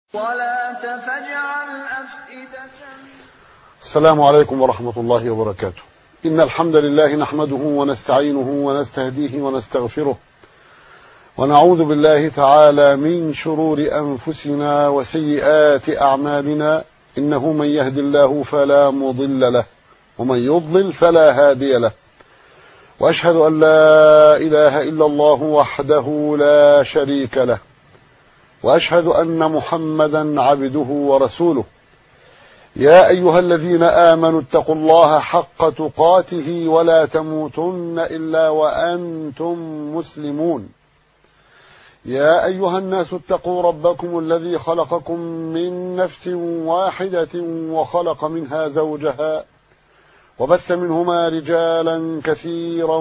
ولا تفجعل أفئدة السلام عليكم ورحمة الله وبركاته إن الحمد لله نحمده ونستعينه ونستهديه ونستغفره ونعوذ بالله تعالى من شرور أنفسنا وسيئات أعمالنا إنه من يهد الله فلا مضل له ومن يضلل فلا هادي له وأشهد أن لا إله إلا الله وحده لا شريك له وأشهد أن محمدا عبده ورسوله يا أيها الذين آمنوا اتقوا الله حق تقاته ولا تموتن إلا وأنتم مسلمون يا أيها الناس اتقوا ربكم الذي خلقكم من نفس واحدة وخلق منها زوجها وبث منهما رجالا كثيرا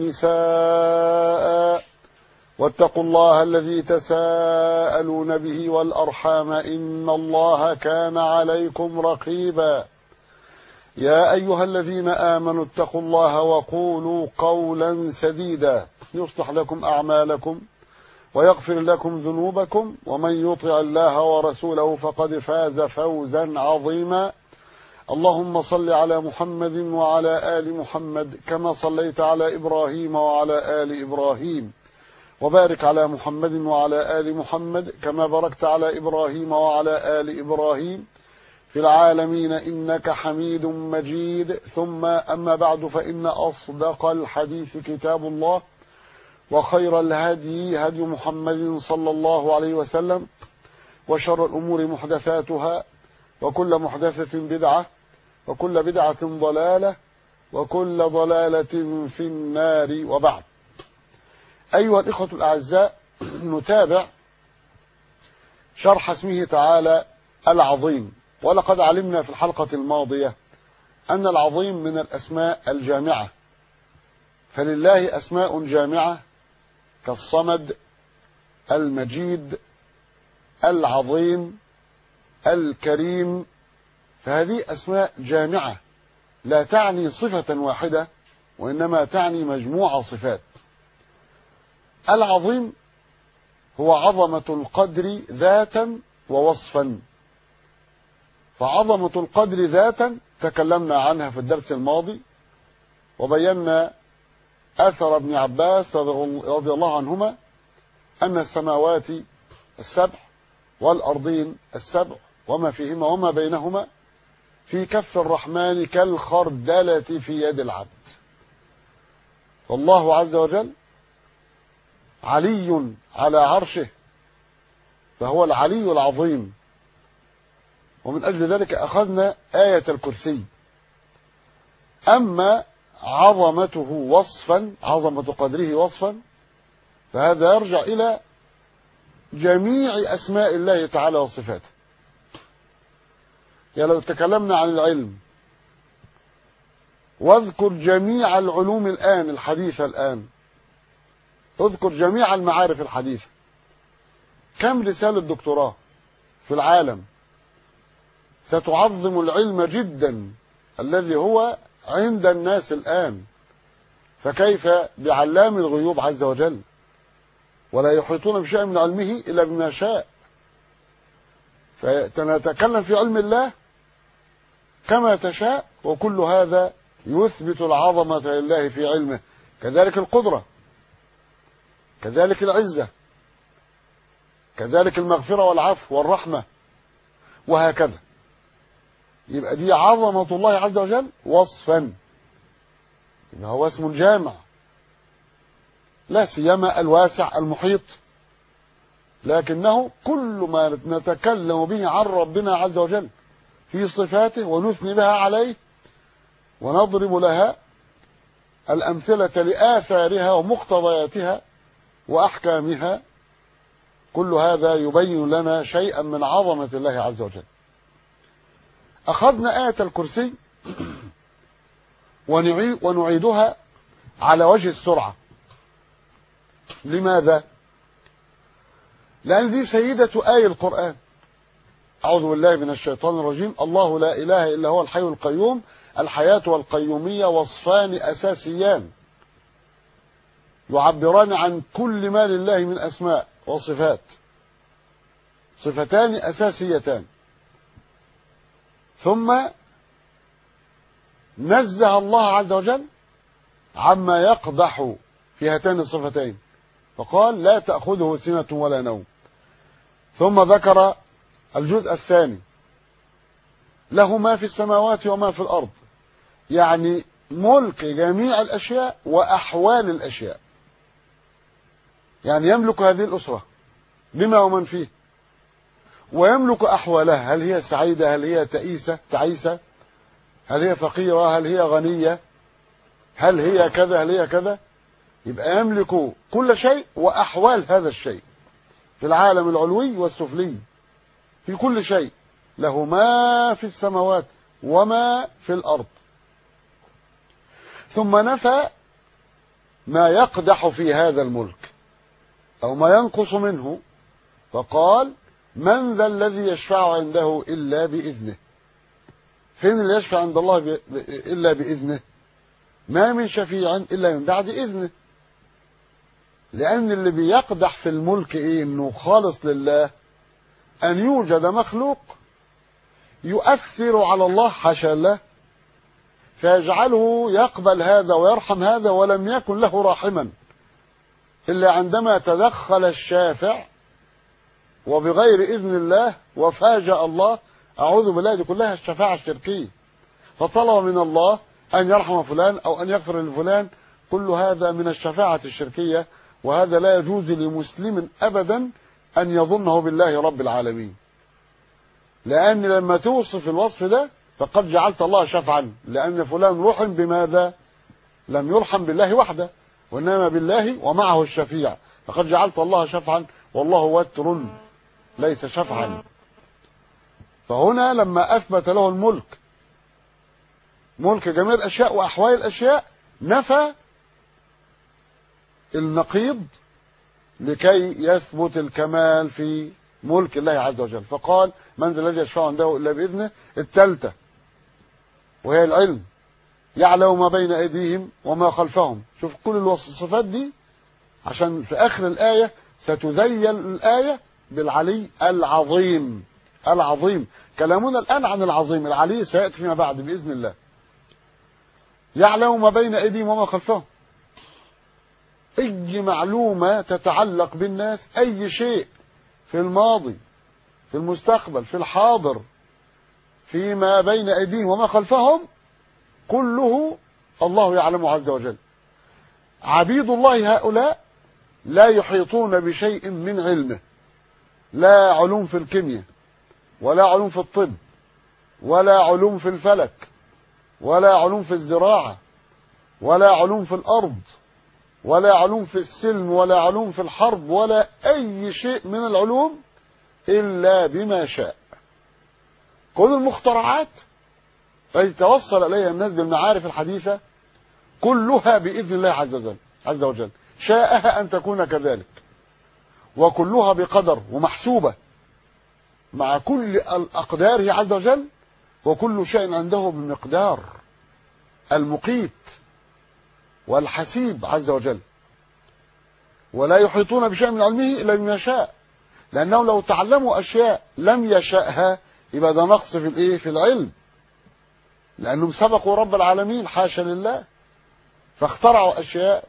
ونساء واتقوا الله الذي تساءلون به والأرحام إن الله كان عليكم رقيبا يا أيها الذين آمنوا اتقوا الله وقولوا قولا سديدا يصلح لكم أعمالكم ويغفر لكم ذنوبكم ومن يطع الله ورسوله فقد فاز فوزا عظيما اللهم صل على محمد وعلى آل محمد كما صليت على إبراهيم وعلى آل إبراهيم وبارك على محمد وعلى آل محمد كما باركت على إبراهيم وعلى آل إبراهيم في العالمين إنك حميد مجيد ثم أما بعد فإن أصدق الحديث كتاب الله وخير الهدي هدي محمد صلى الله عليه وسلم وشر الأمور محدثاتها وكل محدثة بدعة وكل بدعة ضلالة وكل ضلالة في النار وبعد أيها الإخوة الأعزاء نتابع شرح اسمه تعالى العظيم ولقد علمنا في الحلقة الماضية أن العظيم من الأسماء الجامعة فلله أسماء جامعة كالصمد المجيد العظيم الكريم فهذه أسماء جامعة لا تعني صفة واحدة وإنما تعني مجموعة صفات العظيم هو عظمة القدر ذاتا ووصفا فعظمة القدر ذاتا تكلمنا عنها في الدرس الماضي وبينا أثر ابن عباس رضي الله عنهما أن السماوات السبع والأرضين السبع وما فيهما وما بينهما في كف الرحمن كالخردلة في يد العبد والله عز وجل علي على عرشه فهو العلي العظيم ومن أجل ذلك أخذنا آية الكرسي أما عظمته وصفا عظمة قدره وصفا فهذا يرجع إلى جميع أسماء الله تعالى وصفاته يا لو تكلمنا عن العلم واذكر جميع العلوم الآن الحديثة الآن اذكر جميع المعارف الحديثة كم رسالة دكتوراه في العالم ستعظم العلم جدا الذي هو عند الناس الآن فكيف بعلام الغيوب عز وجل ولا يحيطون بشيء من علمه إلا بما شاء فنتكلم في علم الله كما تشاء وكل هذا يثبت العظمة لله في علمه كذلك القدرة كذلك العزة كذلك المغفرة والعفو والرحمة وهكذا يبقى دي عظمة الله عز وجل وصفا يبقى هو اسم جامع لا سيما الواسع المحيط لكنه كل ما نتكلم به عن ربنا عز وجل في صفاته ونثني بها عليه ونضرب لها الأمثلة لآثارها ومقتضياتها وأحكامها كل هذا يبين لنا شيئا من عظمة الله عز وجل أخذنا آية الكرسي ونعيدها على وجه السرعة لماذا؟ لأن دي سيدة آية القرآن أعوذ بالله من الشيطان الرجيم الله لا إله إلا هو الحي القيوم الحياة والقيومية وصفان أساسيان يعبران عن كل ما لله من أسماء وصفات صفتان أساسيتان ثم نزه الله عز وجل عما يقبح في هاتين الصفتين فقال لا تأخذه سنة ولا نوم ثم ذكر الجزء الثاني له ما في السماوات وما في الأرض يعني ملك جميع الأشياء وأحوال الأشياء يعني يملك هذه الأسرة بما ومن فيه ويملك أحوالها هل هي سعيدة هل هي تئيسة تعيسة هل هي فقيرة هل هي غنية هل هي كذا هل هي كذا يبقى يملك كل شيء وأحوال هذا الشيء في العالم العلوي والسفلي في كل شيء له ما في السماوات وما في الأرض ثم نفى ما يقدح في هذا الملك أو ما ينقص منه فقال من ذا الذي يشفع عنده إلا بإذنه فين اللي يشفع عند الله ب... ب... إلا بإذنه ما من شفيع إلا من بعد إذنه لأن اللي بيقدح في الملك إيه إنه خالص لله أن يوجد مخلوق يؤثر على الله حاشا الله فيجعله يقبل هذا ويرحم هذا ولم يكن له راحما إلا عندما تدخل الشافع وبغير إذن الله وفاجأ الله أعوذ بالله دي كلها الشفاعة الشركية فطلب من الله أن يرحم فلان أو أن يغفر لفلان كل هذا من الشفاعة الشركية وهذا لا يجوز لمسلم أبدا أن يظنه بالله رب العالمين لأن لما توصف الوصف ده فقد جعلت الله شفعا لأن فلان رحم بماذا لم يرحم بالله وحده وإنما بالله ومعه الشفيع فقد جعلت الله شفعا والله وتر ليس شفعا فهنا لما أثبت له الملك ملك جميع الأشياء وأحوال الأشياء نفى النقيض لكي يثبت الكمال في ملك الله عز وجل فقال من ذا الذي يشفع عنده إلا بإذنه الثالثة وهي العلم يعلم ما بين أيديهم وما خلفهم شوف كل الصفات دي عشان في آخر الآية ستذيل الآية بالعلي العظيم العظيم كلامنا الآن عن العظيم العلي سيأتي فيما بعد بإذن الله يعلم ما بين أيديهم وما خلفهم أي معلومة تتعلق بالناس أي شيء في الماضي في المستقبل في الحاضر فيما بين أيديهم وما خلفهم كله الله يعلمه عز وجل عبيد الله هؤلاء لا يحيطون بشيء من علمه لا علوم في الكيمياء ولا علوم في الطب ولا علوم في الفلك ولا علوم في الزراعة ولا علوم في الأرض ولا علوم في السلم ولا علوم في الحرب ولا أي شيء من العلوم إلا بما شاء كل المخترعات التي توصل إليها الناس بالمعارف الحديثة كلها بإذن الله عز وجل عز وجل شاءها أن تكون كذلك وكلها بقدر ومحسوبة مع كل الأقدار عز وجل وكل شيء عنده بمقدار المقيت والحسيب عز وجل ولا يحيطون بشيء من علمه إلا بما شاء لأنه لو تعلموا أشياء لم يشأها يبقى ده نقص في الإيه في العلم لأنهم سبقوا رب العالمين حاشا لله فاخترعوا أشياء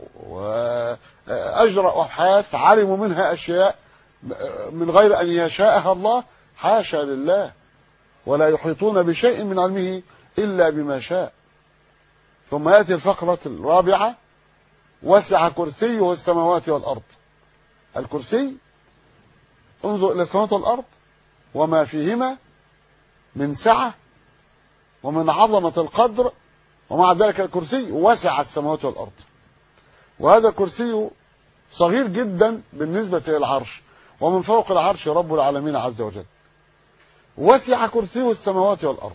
وأجرأوا أبحاث علموا منها أشياء من غير أن يشاءها الله حاشا لله ولا يحيطون بشيء من علمه إلا بما شاء ثم يأتي الفقرة الرابعة وسع كرسيه السماوات والأرض الكرسي انظر إلى السماوات والأرض وما فيهما من سعة ومن عظمة القدر ومع ذلك الكرسي وسع السماوات والأرض وهذا الكرسي صغير جدا بالنسبة للعرش ومن فوق العرش رب العالمين عز وجل وسع كرسيه السماوات والأرض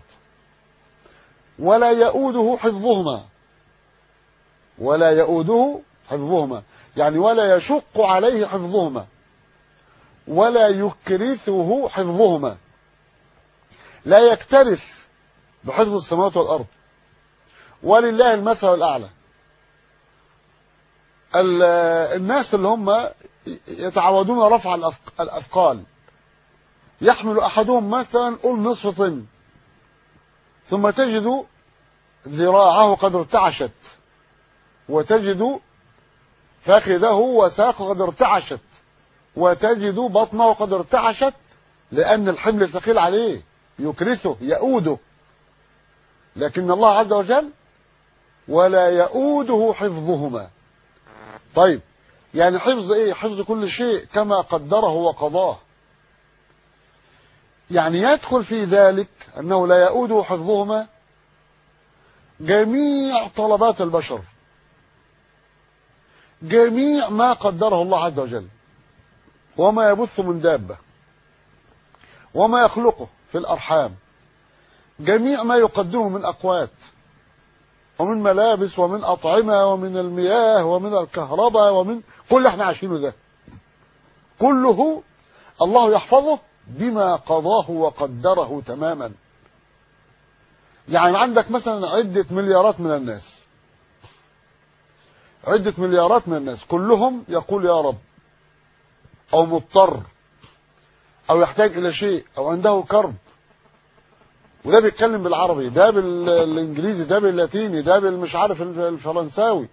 ولا يؤوده حفظهما ولا يؤوده حفظهما يعني ولا يشق عليه حفظهما ولا يكرثه حفظهما لا يكترث بحفظ السماوات والأرض ولله المثل الأعلى الناس اللي هم يتعودون رفع الأثقال يحمل أحدهم مثلا قل نصف طن ثم تجد ذراعه قد ارتعشت وتجد فخذه وساقه قد ارتعشت وتجد بطنه قد ارتعشت لأن الحمل ثقيل عليه يكرثه يؤوده لكن الله عز وجل ولا يؤوده حفظهما طيب يعني حفظ ايه حفظ كل شيء كما قدره وقضاه يعني يدخل في ذلك انه لا يؤوده حفظهما جميع طلبات البشر جميع ما قدره الله عز وجل وما يبث من دابة وما يخلقه في الأرحام جميع ما يقدمه من أقوات ومن ملابس ومن أطعمة ومن المياه ومن الكهرباء ومن كل اللي احنا عايشينه ده كله الله يحفظه بما قضاه وقدره تماما يعني عندك مثلا عدة مليارات من الناس عدة مليارات من الناس كلهم يقول يا رب أو مضطر أو يحتاج إلى شيء أو عنده كرب وده بيتكلم بالعربي ده بالانجليزي ده باللاتيني ده بالمش عارف الفرنساوي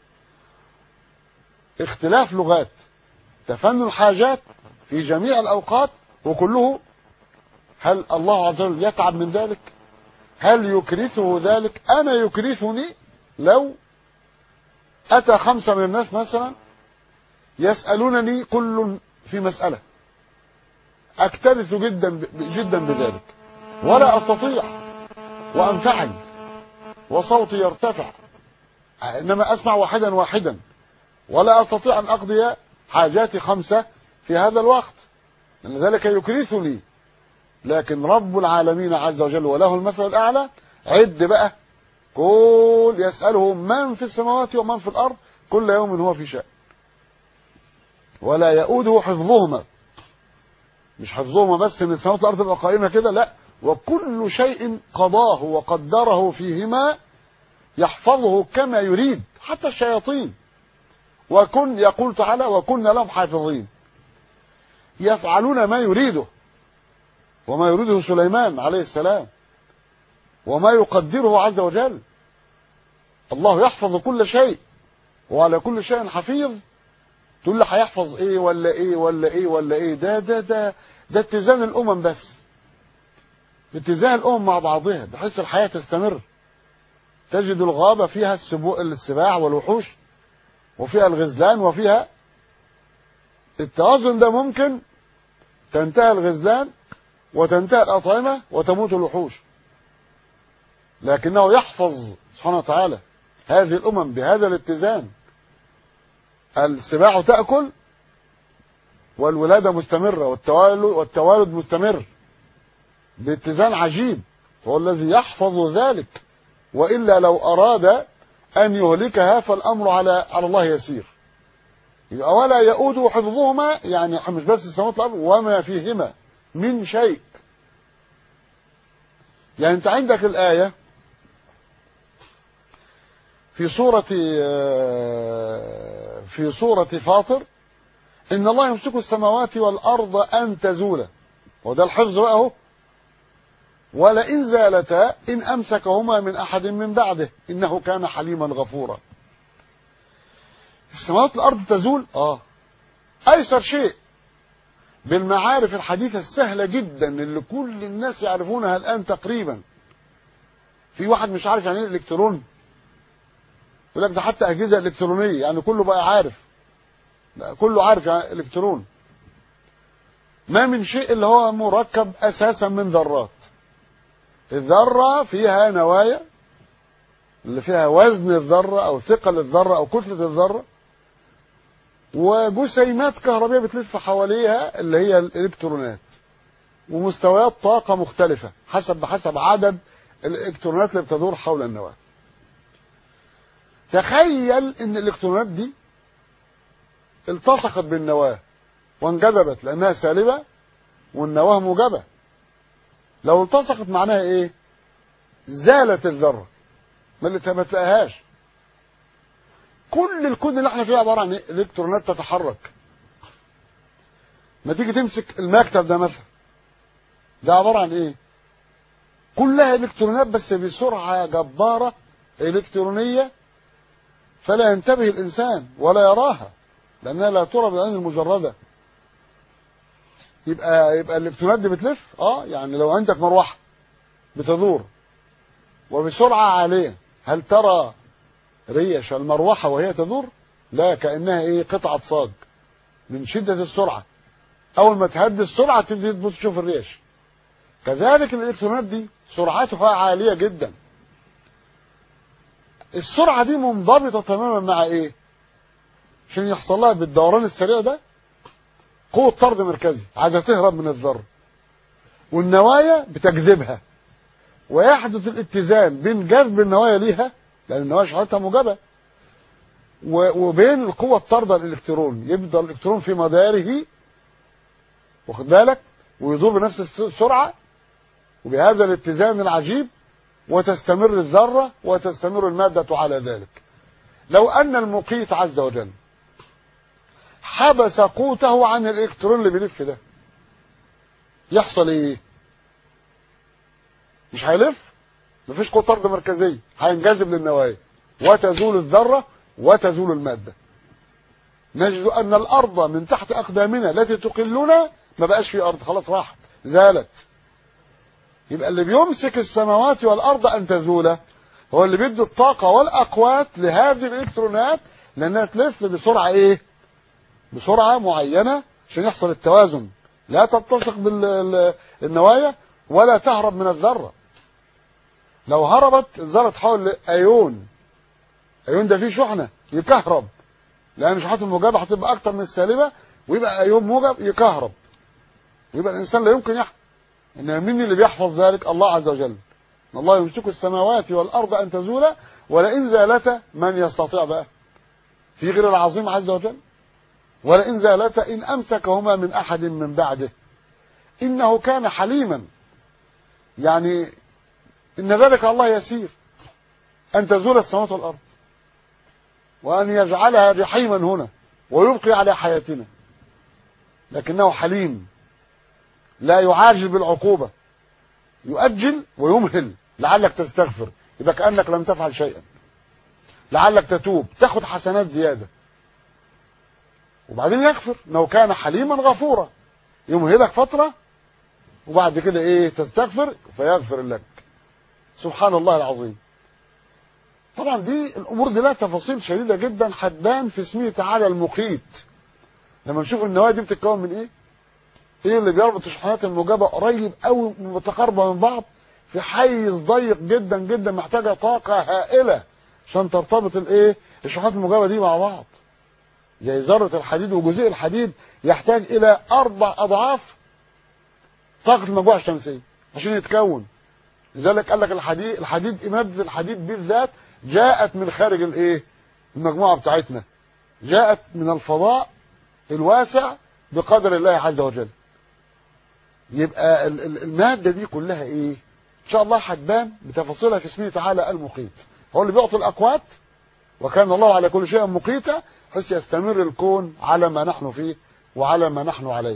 اختلاف لغات تفنن الحاجات في جميع الاوقات وكله هل الله عز وجل يتعب من ذلك هل يكرثه ذلك انا يكرثني لو اتى خمسه من الناس مثلا يسالونني كل في مساله اكترث جدا جدا بذلك ولا استطيع وانفعل وصوتي يرتفع انما اسمع واحدا واحدا ولا استطيع ان اقضي حاجاتي خمسه في هذا الوقت لان ذلك يكرثني لكن رب العالمين عز وجل وله المثل الاعلى عد بقى كل يساله من في السماوات ومن في الارض كل يوم هو في شأن ولا يؤوده حفظهما مش حفظهما بس ان السماوات والارض تبقى قائمه كده لا وكل شيء قضاه وقدره فيهما يحفظه كما يريد حتى الشياطين وكن يقول تعالى وكنا لهم حافظين يفعلون ما يريده وما يريده سليمان عليه السلام وما يقدره عز وجل الله يحفظ كل شيء وعلى كل شيء حفيظ تقول لي هيحفظ ايه ولا ايه ولا ايه ولا ايه ده ده ده ده اتزان الامم بس اتزان الامم مع بعضها بحيث الحياه تستمر تجد الغابه فيها السباع والوحوش وفيها الغزلان وفيها التوازن ده ممكن تنتهي الغزلان وتنتهي الأطعمة وتموت الوحوش لكنه يحفظ سبحانه وتعالى هذه الأمم بهذا الاتزان السباع تأكل والولادة مستمرة والتوالد, والتوالد مستمر باتزان عجيب فهو الذي يحفظ ذلك وإلا لو أراد أن يهلكها فالأمر على على الله يسير يبقى ولا يؤود حفظهما يعني مش بس السماوات والأرض وما فيهما من شيء يعني أنت عندك الآية في سورة في سورة فاطر إن الله يمسك السماوات والأرض أن تزولا وده الحفظ بقى اهو ولئن زالتا إن أمسكهما من أحد من بعده إنه كان حليما غفورا السماوات والأرض تزول آه أيسر شيء بالمعارف الحديثة السهلة جدا اللي كل الناس يعرفونها الآن تقريبا في واحد مش عارف يعني ايه الإلكترون يقول لك ده حتى أجهزة إلكترونية يعني كله بقى عارف لا كله عارف يعني إلكترون ما من شيء اللي هو مركب أساسا من ذرات الذرة فيها نوايا اللي فيها وزن الذرة أو ثقل الذرة أو كتلة الذرة وجسيمات كهربية بتلف حواليها اللي هي الإلكترونات ومستويات طاقة مختلفة حسب بحسب عدد الإلكترونات اللي بتدور حول النواة تخيل إن الإلكترونات دي التصقت بالنواة وانجذبت لأنها سالبة والنواة موجبة لو التصقت معناها إيه؟ زالت الذرة ما اللي ما تلاقيهاش كل الكون اللي احنا فيه عباره عن ايه؟ الكترونات تتحرك ما تيجي تمسك المكتب ده مثلا ده عبارة عن ايه كلها الكترونات بس بسرعة جبارة الكترونية فلا ينتبه الانسان ولا يراها لانها لا ترى بالعين المجردة يبقى يبقى الالكترونات دي بتلف اه يعني لو عندك مروحة بتدور وبسرعة عالية هل ترى ريش المروحة وهي تدور لا كأنها ايه قطعة صاج من شدة السرعة أول ما تهدي السرعة تبتدي تبص تشوف الريش كذلك الإلكترونات دي سرعتها عالية جدا السرعة دي منضبطة تماما مع إيه؟ عشان يحصل لها بالدوران السريع ده قوة طرد مركزي عايزة تهرب من الذرة والنوايا بتجذبها ويحدث الاتزان بين جذب النوايا ليها لأن النوايا شحنتها موجبة وبين القوة الطاردة الإلكترون يبدأ الإلكترون في مداره واخد بالك ويدور بنفس السرعة وبهذا الاتزان العجيب وتستمر الذرة وتستمر المادة على ذلك لو أن المقيت عز وجل حبس قوته عن الإلكترون اللي بيلف ده يحصل إيه؟ مش هيلف؟ مفيش قوة طرد مركزية هينجذب للنوايا وتزول الذرة وتزول المادة نجد أن الأرض من تحت أقدامنا التي تقلنا ما بقاش في أرض خلاص راحت زالت يبقى اللي بيمسك السماوات والأرض أن تزول هو اللي بيدي الطاقة والأقوات لهذه الإلكترونات لأنها تلف بسرعة إيه بسرعة معينة عشان يحصل التوازن لا تتسق بالنوايا ولا تهرب من الذرة لو هربت الذرة تحول لأيون أيون ده فيه شحنة يكهرب لأن شحنات الموجبة هتبقى أكتر من السالبة ويبقى أيون موجب يكهرب ويبقى الإنسان لا يمكن يحفظ إنما مين اللي بيحفظ ذلك الله عز وجل إن الله يمسك السماوات والأرض أن تزولا ولئن زالتا من يستطيع بقى في غير العظيم عز وجل ولئن زالتا إن أمسكهما من أحد من بعده إنه كان حليما يعني إن ذلك الله يسير أن تزول السماوات والأرض وأن يجعلها جحيما هنا ويبقي على حياتنا لكنه حليم لا يعاجل بالعقوبة يؤجل ويمهل لعلك تستغفر يبقى كأنك لم تفعل شيئا لعلك تتوب تاخد حسنات زيادة وبعدين يغفر انه كان حليما غفورا يمهلك فترة وبعد كده ايه تستغفر فيغفر لك سبحان الله العظيم طبعا دي الامور دي لها تفاصيل شديده جدا حدان في اسمه تعالى المقيت لما نشوف النوايا دي بتتكون من ايه ايه اللي بيربط الشحنات الموجبه قريب قوي متقاربه من بعض في حيز ضيق جدا جدا محتاجه طاقه هائله عشان ترتبط الايه الشحنات الموجبه دي مع بعض زي ذره الحديد وجزيء الحديد يحتاج الى اربع اضعاف طاقه المجموعه الشمسيه عشان يتكون لذلك قال لك الحديد الحديد ماده الحديد بالذات جاءت من خارج الايه المجموعه بتاعتنا جاءت من الفضاء الواسع بقدر الله عز وجل يبقى الماده دي كلها ايه ان شاء الله هتبان بتفاصيلها في اسمه تعالى المقيت هو اللي بيعطي الاقوات وكان الله على كل شيء مقيتا حيث يستمر الكون على ما نحن فيه وعلى ما نحن عليه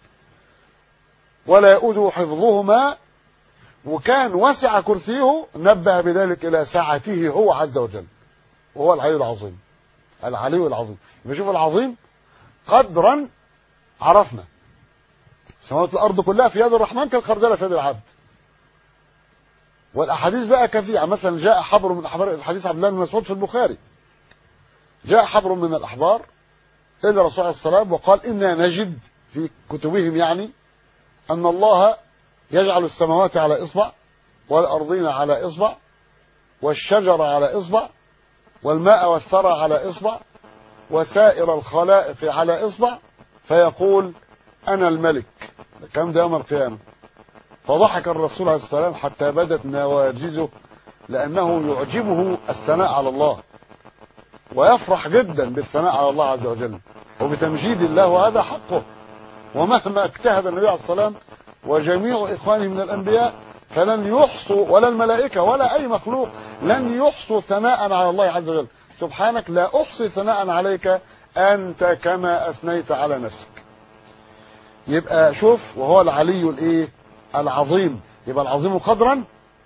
ولا يؤود حفظهما وكان وسع كرسيه نبه بذلك إلى سعته هو عز وجل وهو العلي العظيم العلي العظيم يبقى شوف العظيم قدرا عرفنا سماوات الأرض كلها في يد الرحمن كالخردلة في يد العبد والأحاديث بقى كثيرة مثلا جاء حبر من أحبار حديث عبد الله بن مسعود في البخاري جاء حبر من الأحبار إلى الرسول عليه السلام وقال إنا نجد في كتبهم يعني أن الله يجعل السماوات على إصبع والأرضين على إصبع والشجر على إصبع والماء والثرى على إصبع وسائر الخلائق على إصبع فيقول أنا الملك الكلام ده يوم القيامة فضحك الرسول عليه السلام حتى بدت نواجزه لأنه يعجبه الثناء على الله ويفرح جدا بالثناء على الله عز وجل وبتمجيد الله وهذا حقه ومهما اجتهد النبي عليه الصلاة والسلام وجميع إخوانه من الأنبياء فلن يحصوا ولا الملائكة ولا أي مخلوق لن يحصوا ثناء على الله عز وجل سبحانك لا أحصي ثناء عليك أنت كما أثنيت على نفسك يبقى شوف وهو العلي الإيه العظيم يبقى العظيم قدرا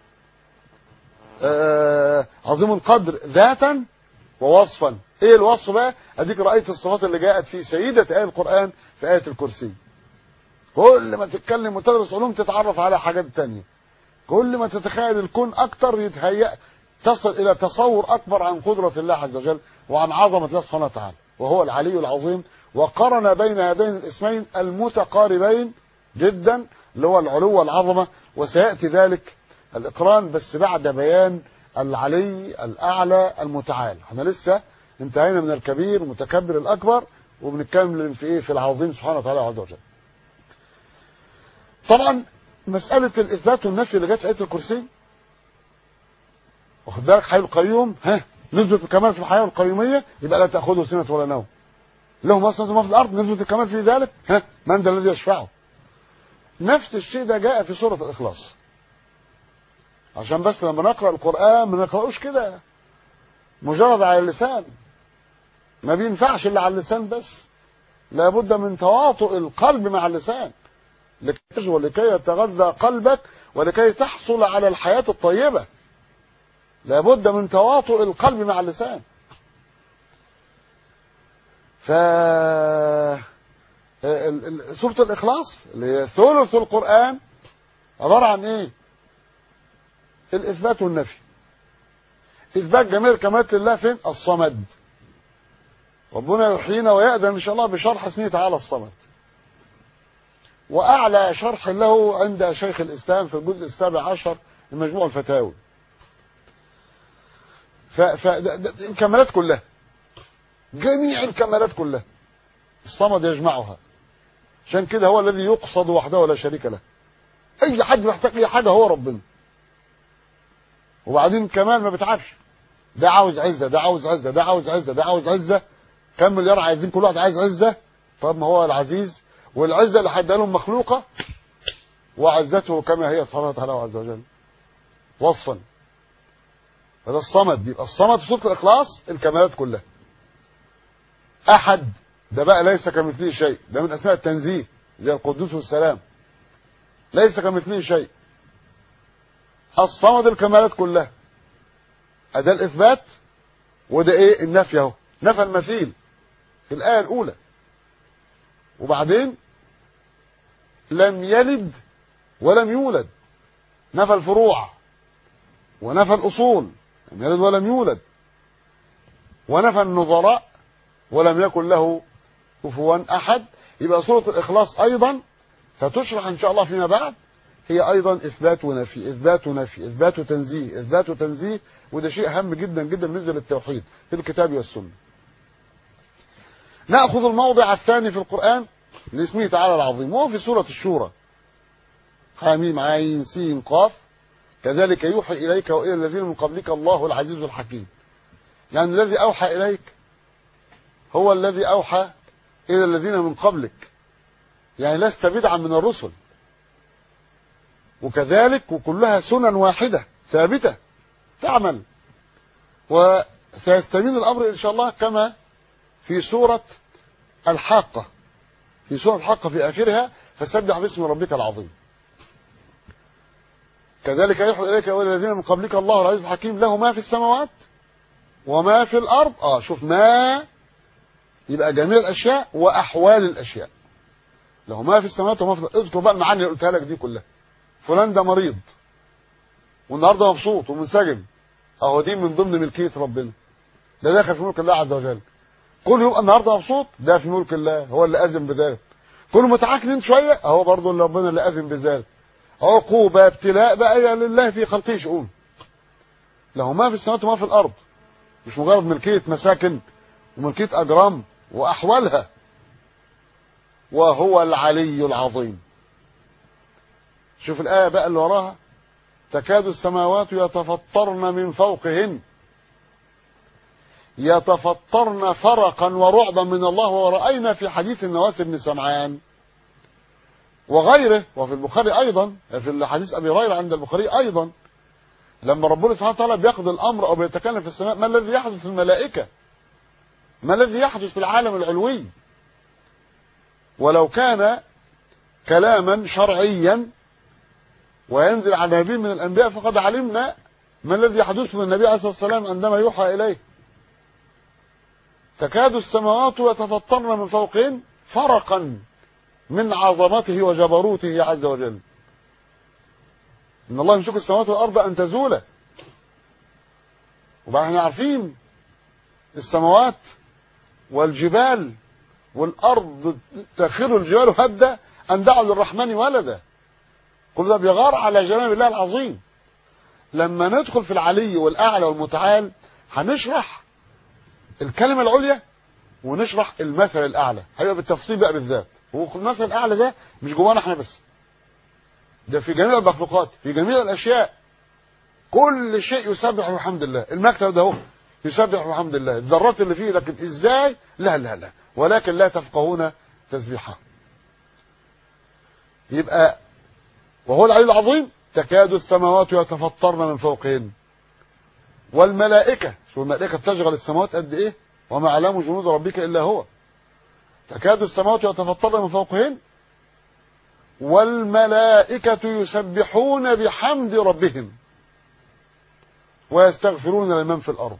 آه عظيم القدر ذاتا ووصفا ايه الوصف بقى اديك رايت الصفات اللي جاءت في سيده ايه القران في ايه الكرسي كل ما تتكلم وتدرس علوم تتعرف على حاجات تانية كل ما تتخيل الكون اكتر يتهيأ تصل الى تصور اكبر عن قدره الله عز وجل وعن عظمه الله سبحانه وتعالى وهو العلي العظيم وقرن بين هذين الاسمين المتقاربين جدا اللي هو العلو والعظمه وسياتي ذلك الاقران بس بعد بيان العلي الاعلى المتعال احنا لسه انتهينا من الكبير متكبر الاكبر وبنتكلم في ايه في العظيم سبحانه وتعالى عز وجل طبعا مساله الاثبات والنفي اللي جت في ايه الكرسي واخد بالك حي القيوم ها نثبت الكمال في الحياه القيوميه يبقى لا تاخذه سنه ولا نوم له ما سنه ما في الارض نثبت الكمال في ذلك ها من ذا الذي يشفعه نفس الشيء ده جاء في سوره الاخلاص عشان بس لما نقرا القران ما نقراوش كده مجرد على اللسان ما بينفعش اللي على اللسان بس لابد من تواطؤ القلب مع اللسان لكي ولكي يتغذى قلبك ولكي تحصل على الحياه الطيبه لابد من تواطؤ القلب مع اللسان ف سورة الإخلاص اللي هي ثلث القرآن عبارة عن إيه؟ الإثبات والنفي إثبات جميع الكمالات لله فين؟ الصمد ربنا يحيينا ويأذن إن شاء الله بشرح اسمه تعالى الصمد وأعلى شرح له عند شيخ الإسلام في الجزء السابع عشر من مجموع الفتاوي فالكمالات كلها جميع الكمالات كلها الصمد يجمعها عشان كده هو الذي يقصد وحده ولا شريك له اي حد محتاج اي حاجه هو ربنا وبعدين كمان ما بتعبش ده عاوز عزه ده عاوز عزه ده عاوز عزه ده عاوز عزه كم مليار عايزين كل واحد عايز عزه طب ما هو العزيز والعزه اللي هيديها لهم مخلوقه وعزته كما هي سبحانه وتعالى عز وجل وصفا هذا الصمد يبقى الصمد في سوره الاخلاص الكمالات كلها احد ده بقى ليس كمثله شيء ده من اسماء التنزيه زي القدوس والسلام ليس كمثله شيء الصمد الكمالات كلها ده الاثبات وده ايه النفي اهو نفى المثيل في الايه الاولى وبعدين لم يلد ولم يولد نفى الفروع ونفى الاصول لم يلد ولم يولد ونفى النظراء ولم يكن له كفوا احد يبقى سوره الاخلاص ايضا ستشرح ان شاء الله فيما بعد هي ايضا اثبات ونفي اثبات ونفي اثبات وتنزيه اثبات وتنزيه وده شيء هام جدا جدا بالنسبه للتوحيد في الكتاب والسنه ناخذ الموضع الثاني في القران لاسمه تعالى العظيم وهو في سوره الشورى حاميم عين سين قاف كذلك يوحي اليك والى الذين من قبلك الله العزيز الحكيم يعني الذي اوحى اليك هو الذي اوحى الى الذين من قبلك يعني لست بدعا من الرسل وكذلك وكلها سنن واحده ثابته تعمل وسيستبين الامر ان شاء الله كما في سوره الحاقه في سوره الحاقه في اخرها فسبح باسم ربك العظيم كذلك يوحي اليك والى الذين من قبلك الله العزيز الحكيم له ما في السماوات وما في الارض اه شوف ما يبقى جميع الاشياء واحوال الاشياء له ما في السماوات وما في الارض اذكر بقى المعاني اللي قلتها لك دي كلها فلان ده مريض والنهارده مبسوط ومنسجم اهو دي من ضمن ملكيه ربنا ده داخل في ملك الله عز وجل كل يبقى النهارده مبسوط ده في ملك الله هو اللي اذن بذلك كل متعكنين شويه اهو برضه اللي ربنا اللي اذن بذلك عقوبه ابتلاء بقى يا لله في خلقه شؤون له ما في السماوات وما في الارض مش مجرد ملكيه مساكن وملكيه اجرام واحوالها وهو العلي العظيم شوف الآية بقى اللي وراها تكاد السماوات يتفطرن من فوقهن يتفطرن فرقا ورعبا من الله ورأينا في حديث النواس بن سمعان وغيره وفي البخاري أيضا في الحديث أبي هريرة عند البخاري أيضا لما ربنا سبحانه وتعالى بياخذ الأمر أو بيتكلم في السماء ما الذي يحدث في الملائكة ما الذي يحدث في العالم العلوي ولو كان كلاما شرعيا وينزل على نبي من الأنبياء فقد علمنا ما الذي يحدث من النبي عليه الصلاة والسلام عندما يوحى إليه تكاد السماوات يتفطرن من فوقهن فرقا من عظمته وجبروته عز وجل إن الله يمسك السماوات والأرض أن تزولا وبقى احنا عارفين السماوات والجبال والأرض تخر الجبال هدا أن دعوا للرحمن ولدا كل ده بيغار على جلال الله العظيم لما ندخل في العلي والأعلى والمتعال هنشرح الكلمة العليا ونشرح المثل الأعلى هيبقى بالتفصيل بقى بالذات هو المثل الأعلى ده مش جوانا احنا بس ده في جميع المخلوقات في جميع الأشياء كل شيء يسبح بحمد الله المكتب ده هو يسبح بحمد الله الذرات اللي فيه لكن ازاي لا لا لا ولكن لا تفقهون تسبيحه يبقى وهو العلي العظيم تكاد السماوات يتفطرن من فوقهن والملائكة شو الملائكة بتشغل السماوات قد ايه وما علام جنود ربك الا هو تكاد السماوات يتفطرن من فوقهن والملائكة يسبحون بحمد ربهم ويستغفرون لمن في الأرض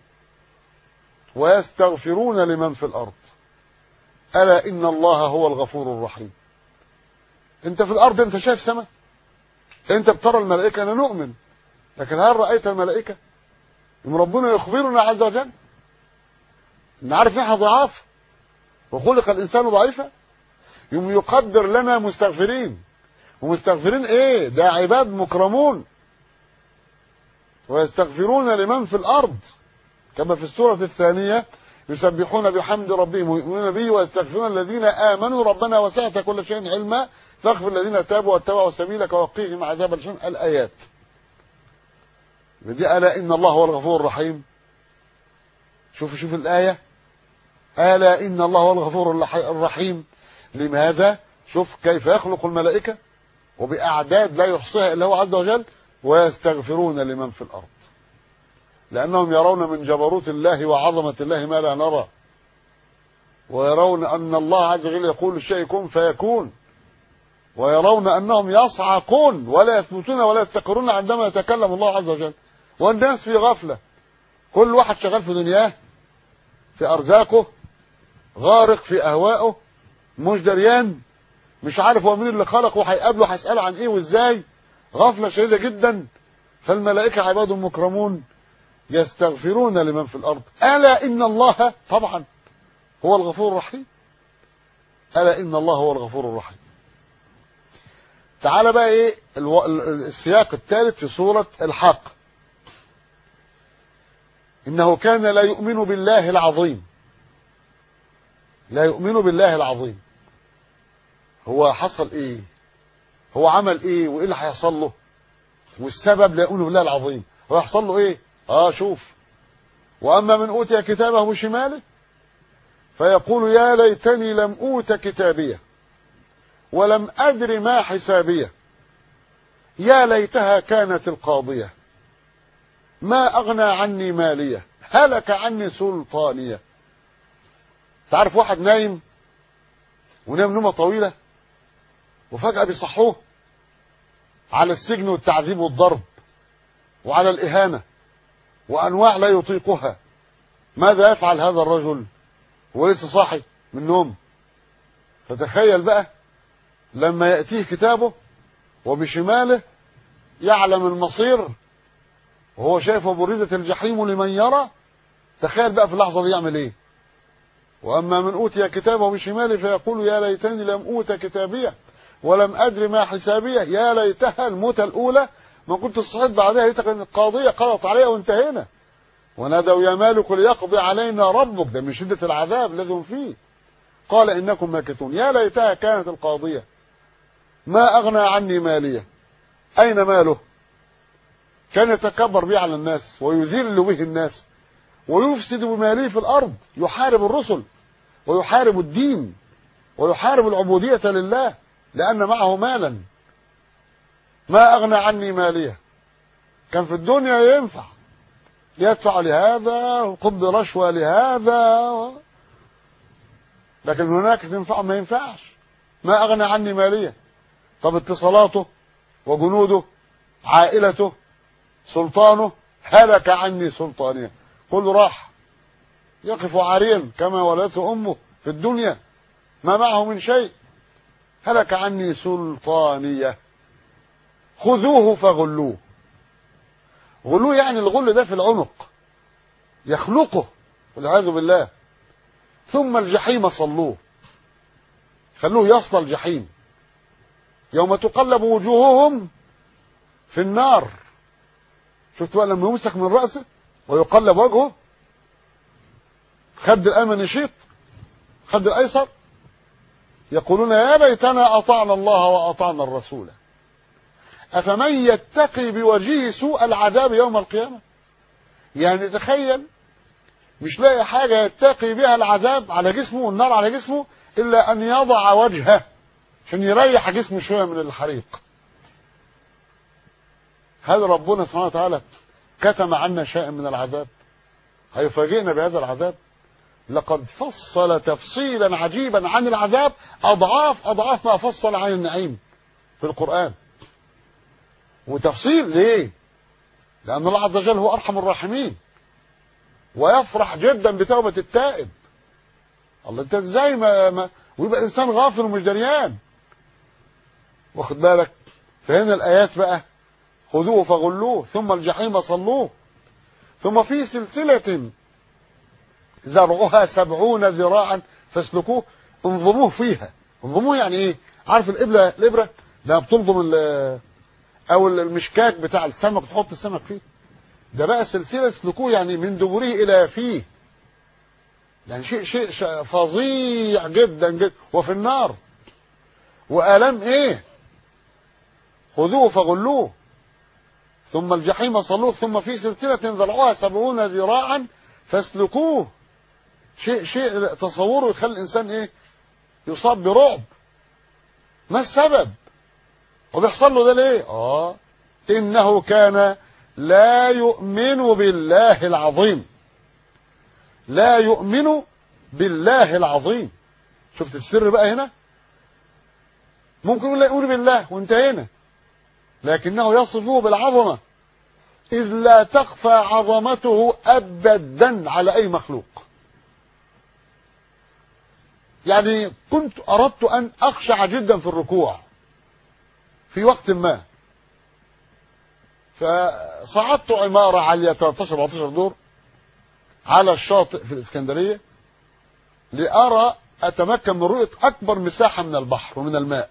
ويستغفرون لمن في الأرض ألا إن الله هو الغفور الرحيم أنت في الأرض أنت شايف سماء أنت بترى الملائكة أنا نؤمن لكن هل رأيت الملائكة يوم ربنا يخبرنا عز وجل نعرف نحن ضعاف وخلق الإنسان ضعيفا يوم يقدر لنا مستغفرين ومستغفرين ايه ده عباد مكرمون ويستغفرون لمن في الأرض كما في السورة الثانية يسبحون بحمد ربهم ويؤمنون به ويستغفرون الذين آمنوا ربنا وسعت كل شيء علما فاغفر الذين تابوا واتبعوا سبيلك وقيهم عذاب الجحيم الآيات دي ألا إن الله هو الغفور الرحيم شوف شوف الآية ألا إن الله هو الغفور الرحيم لماذا شوف كيف يخلق الملائكة وبأعداد لا يحصيها إلا هو عز وجل ويستغفرون لمن في الأرض لأنهم يرون من جبروت الله وعظمة الله ما لا نرى ويرون أن الله عز وجل يقول الشيء كن فيكون ويرون أنهم يصعقون ولا يثبتون ولا يستقرون عندما يتكلم الله عز وجل والناس في غفلة كل واحد شغال في دنياه في أرزاقه غارق في أهوائه مش دريان مش عارف هو مين اللي خلقه وهيقابله هيسأله عن ايه وازاي غفلة شديدة جدا فالملائكة عباد مكرمون يستغفرون لمن في الأرض ألا إن الله طبعا هو الغفور الرحيم ألا إن الله هو الغفور الرحيم تعال بقى إيه الو... السياق الثالث في سورة الحق إنه كان لا يؤمن بالله العظيم لا يؤمن بالله العظيم هو حصل ايه هو عمل ايه وايه اللي هيحصل له والسبب لا يؤمن بالله العظيم هو يحصل له ايه اه شوف واما من اوتي كتابه بشماله فيقول يا ليتني لم اوت كتابيه ولم ادر ما حسابيه يا ليتها كانت القاضيه ما اغنى عني ماليه هلك عني سلطانيه تعرف واحد نايم ونام نومه طويله وفجأة بيصحوه على السجن والتعذيب والضرب وعلى الإهانة وأنواع لا يطيقها ماذا يفعل هذا الرجل هو لسه صاحي من النوم فتخيل بقى لما يأتيه كتابه وبشماله يعلم المصير وهو شايف بريدة الجحيم لمن يرى تخيل بقى في اللحظة دي يعمل ايه وأما من أوتي كتابه بشماله فيقول يا ليتني لم أوت كتابيه ولم أدري ما حسابية يا ليتها الموتة الأولى ما كنت صحيت بعدها ليتك القاضية قضت عليها وانتهينا ونادوا يا مالك ليقضي علينا ربك ده من شدة العذاب الذي هم فيه قال إنكم ماكثون يا ليتها كانت القاضية ما أغنى عني مالية أين ماله كان يتكبر به على الناس ويذل به الناس ويفسد بماله في الأرض يحارب الرسل ويحارب الدين ويحارب العبودية لله لأن معه مالا ما أغنى عني مالية كان في الدنيا ينفع يدفع لهذا وقبض رشوة لهذا لكن هناك تنفع ما ينفعش ما أغنى عني مالية طب اتصالاته وجنوده عائلته سلطانه هلك عني سلطانيه كله راح يقف عاريا كما ولدته امه في الدنيا ما معه من شيء هلك عني سلطانيه خذوه فغلوه غلوه يعني الغل ده في العنق يخنقه والعياذ بالله ثم الجحيم صلوه خلوه يصل الجحيم يوم تقلب وجوههم في النار شفت بقى لما يمسك من رأسه ويقلب وجهه خد الأيمن يشيط خد الأيسر يقولون يا ليتنا أطعنا الله وأطعنا الرسول أفمن يتقي بوجهه سوء العذاب يوم القيامة يعني تخيل مش لاقي حاجة يتقي بها العذاب على جسمه والنار على جسمه إلا أن يضع وجهه عشان يريح جسمه شوية من الحريق هل ربنا سبحانه وتعالى كتم عنا شيئا من العذاب هيفاجئنا بهذا العذاب لقد فصل تفصيلا عجيبا عن العذاب أضعاف أضعاف ما فصل عن النعيم في القرآن وتفصيل ليه لأن الله عز وجل هو أرحم الراحمين ويفرح جدا بتوبة التائب الله انت ازاي ما, ما ويبقى الانسان غافل ومش دريان واخد بالك فهنا الايات بقى خذوه فغلوه ثم الجحيم صلوه ثم في سلسلة ذرعها سبعون ذراعا فاسلكوه انظموه فيها انظموه يعني ايه عارف الابره الابره لما بتلضم او المشكاك بتاع السمك تحط السمك فيه ده بقى سلسله اسلكوه يعني من دبره الى فيه يعني شيء شيء فظيع جدا جدا وفي النار والام ايه خذوه فغلوه ثم الجحيم صلوه ثم في سلسلة ذرعها سبعون ذراعا فاسلكوه شيء شيء تصوره يخلي الإنسان إيه يصاب برعب ما السبب وبيحصل له ده ليه آه إنه كان لا يؤمن بالله العظيم لا يؤمن بالله العظيم شفت السر بقى هنا ممكن يقول لا يؤمن بالله وانتهينا لكنه يصفه بالعظمة إذ لا تخفى عظمته أبدا على أي مخلوق يعني كنت أردت أن أخشع جدا في الركوع في وقت ما فصعدت عمارة عالية 13 14 دور على الشاطئ في الإسكندرية لأرى أتمكن من رؤية أكبر مساحة من البحر ومن الماء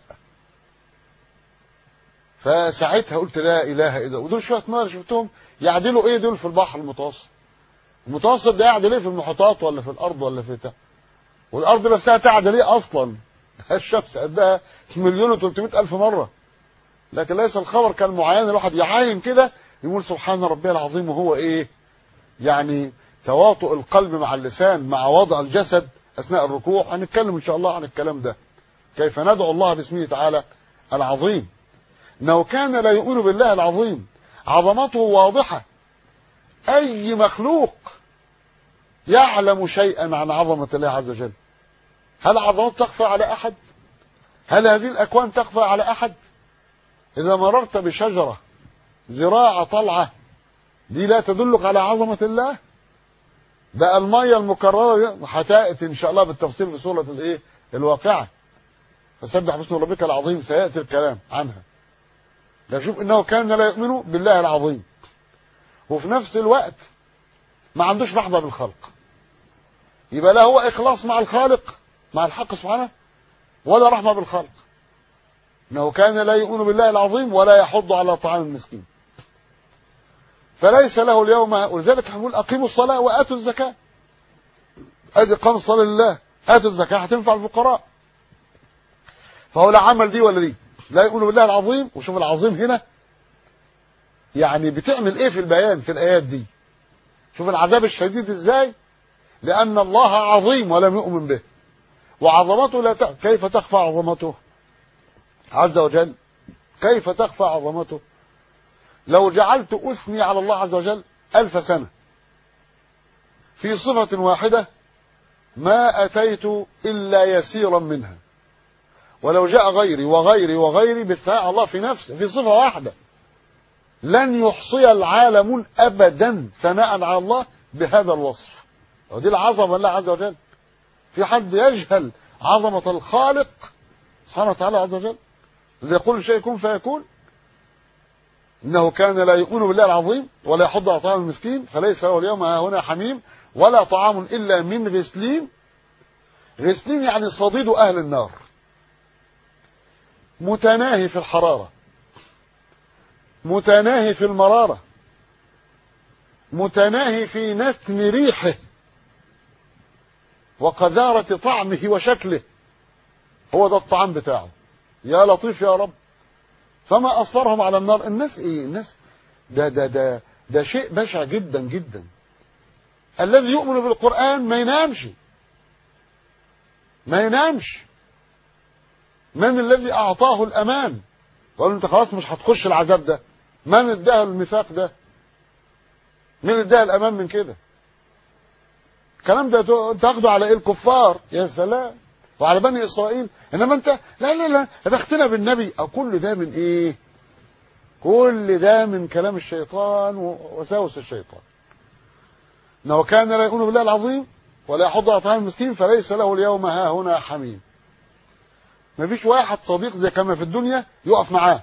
فساعتها قلت لا اله الا الله ودول شويه نار شفتهم يعدلوا ايه دول في البحر المتوسط المتوسط ده يعدل ايه في المحيطات ولا في الارض ولا في بتاع والارض نفسها تعدل ايه اصلا الشمس قدها مليون و الف مره لكن ليس الخبر كالمعاين الواحد يعاين كده يقول سبحان ربي العظيم وهو ايه يعني تواطؤ القلب مع اللسان مع وضع الجسد اثناء الركوع هنتكلم ان شاء الله عن الكلام ده كيف ندعو الله باسمه تعالى العظيم انه كان لا يؤمن بالله العظيم عظمته واضحه اي مخلوق يعلم شيئا عن عظمه الله عز وجل هل عظمته تخفى على احد هل هذه الاكوان تخفى على احد اذا مررت بشجره زراعه طلعه دي لا تدلك على عظمه الله بقى الميه المكرره دي هتاتي ان شاء الله بالتفصيل في سوره الايه الواقعه فسبح باسم ربك العظيم سياتي الكلام عنها نشوف انه كان لا يؤمن بالله العظيم وفي نفس الوقت ما عندوش رحمه بالخلق يبقى لا هو اخلاص مع الخالق مع الحق سبحانه ولا رحمه بالخلق انه كان لا يؤمن بالله العظيم ولا يحض على طعام المسكين فليس له اليوم ولذلك هنقول اقيموا الصلاه واتوا الزكاه ادي اقام الصلاه لله اتوا الزكاه هتنفع الفقراء فهو لا عمل دي ولا دي لا يؤمن بالله العظيم وشوف العظيم هنا يعني بتعمل ايه في البيان في الايات دي شوف العذاب الشديد ازاي لان الله عظيم ولم يؤمن به وعظمته لا ت... كيف تخفى عظمته عز وجل كيف تخفى عظمته لو جعلت اثني على الله عز وجل الف سنه في صفه واحده ما اتيت الا يسيرا منها ولو جاء غيري وغيري وغيري بالثناء الله في نفسه في صفة واحدة لن يحصي العالمون أبدا ثناء على الله بهذا الوصف ودي العظمة الله عز وجل في حد يجهل عظمة الخالق سبحانه وتعالى عز وجل الذي يقول شيء يكون فيكون إنه كان لا يؤمن بالله العظيم ولا يحض على طعام المسكين فليس له اليوم ها هنا حميم ولا طعام إلا من غسلين غسلين يعني صديد أهل النار متناهي في الحرارة متناهي في المرارة متناهي في نتن ريحه وقذارة طعمه وشكله هو ده الطعام بتاعه يا لطيف يا رب فما أصبرهم على النار الناس إيه الناس ده ده ده ده شيء بشع جدا جدا الذي يؤمن بالقرآن ما ينامش ما ينامش من الذي أعطاه الأمان وقال له أنت خلاص مش هتخش العذاب ده من اداه الميثاق ده مين اداه الأمان من كده الكلام ده تاخده على ايه الكفار يا سلام وعلى بني اسرائيل انما انت لا لا لا بختنا بالنبي او كل ده من ايه كل ده من كلام الشيطان ووساوس الشيطان انه كان لا يؤمن بالله العظيم ولا يحض على طعام المسكين فليس له اليوم ها هنا حميم ما فيش واحد صديق زي كما في الدنيا يقف معاه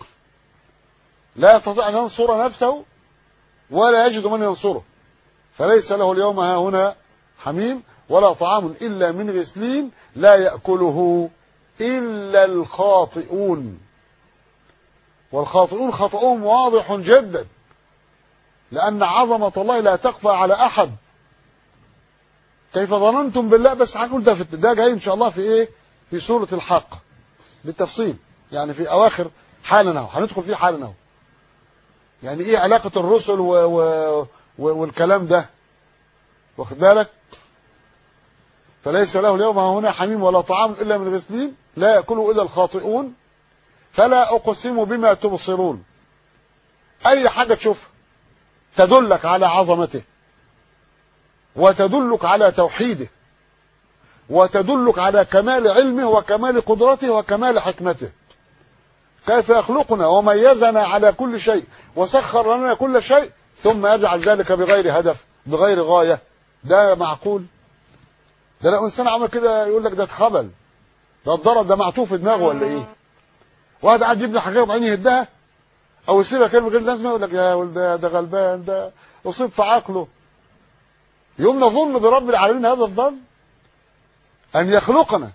لا يستطيع ان ينصر نفسه ولا يجد من ينصره فليس له اليوم ها هنا حميم ولا طعام إلا من غسلين لا يأكله إلا الخاطئون والخاطئون خطأهم واضح جدا لأن عظمة الله لا تخفى على أحد كيف ظننتم بالله بس هنقول ده في ده جاي إن شاء الله في إيه في سورة الحق بالتفصيل يعني في أواخر حالنا هندخل فيه حالنا يعني إيه علاقة الرسل و... و... والكلام ده واخد بالك فليس له اليوم هنا حميم ولا طعام الا من غسلين لا ياكله الا الخاطئون فلا اقسم بما تبصرون اي حاجه تشوفها تدلك على عظمته وتدلك على توحيده وتدلك على كمال علمه وكمال قدرته وكمال حكمته كيف يخلقنا وميزنا على كل شيء وسخر لنا كل شيء ثم يجعل ذلك بغير هدف بغير غاية ده معقول ده لو انسان عمل كده يقول لك ده اتخبل ده اتضرب ده معطوف في دماغه ولا ايه واحد قاعد يبني حاجه بعينه يهدها او يسيبها كلمه غير لازمه يقول لك يا ولد ده, ده غلبان ده اصيب في عقله يوم نظن برب العالمين هذا الظن ان يخلقنا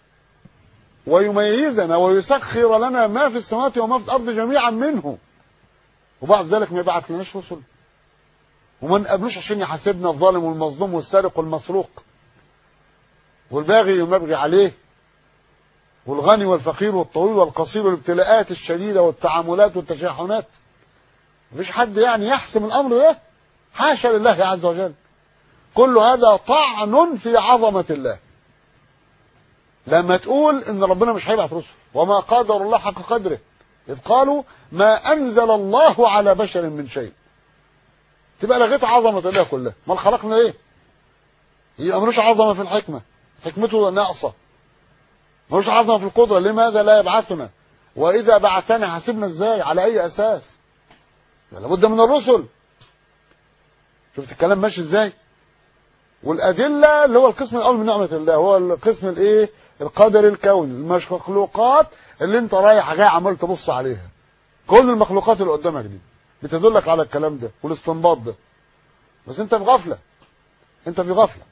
ويميزنا ويسخر لنا ما في السماوات وما في الارض جميعا منه وبعد ذلك ما يبعث لناش رسل وما نقابلوش عشان يحاسبنا الظالم والمظلوم والسارق والمسروق والباغي يمبغي عليه والغني والفقير والطويل والقصير والابتلاءات الشديدة والتعاملات والتشاحنات مفيش حد يعني يحسم الأمر ده حاشا لله عز وجل كل هذا طعن في عظمة الله لما تقول ان ربنا مش هيبعث رسل وما قدر الله حق قدره إذ قالوا ما أنزل الله على بشر من شيء تبقى لغيت عظمة الله كلها ما خلقنا ليه يبقى ملوش عظمة في الحكمة حكمته ناقصة ملوش عظمة في القدرة لماذا لا يبعثنا وإذا بعثنا حاسبنا إزاي على أي أساس لابد من الرسل شفت الكلام ماشي إزاي والأدلة اللي هو القسم الأول من نعمة الله هو القسم الإيه القدر الكوني المخلوقات اللي انت رايح جاي عمال تبص عليها كل المخلوقات اللي قدامك دي بتدلك على الكلام ده والاستنباط ده بس انت في غفله انت في غفله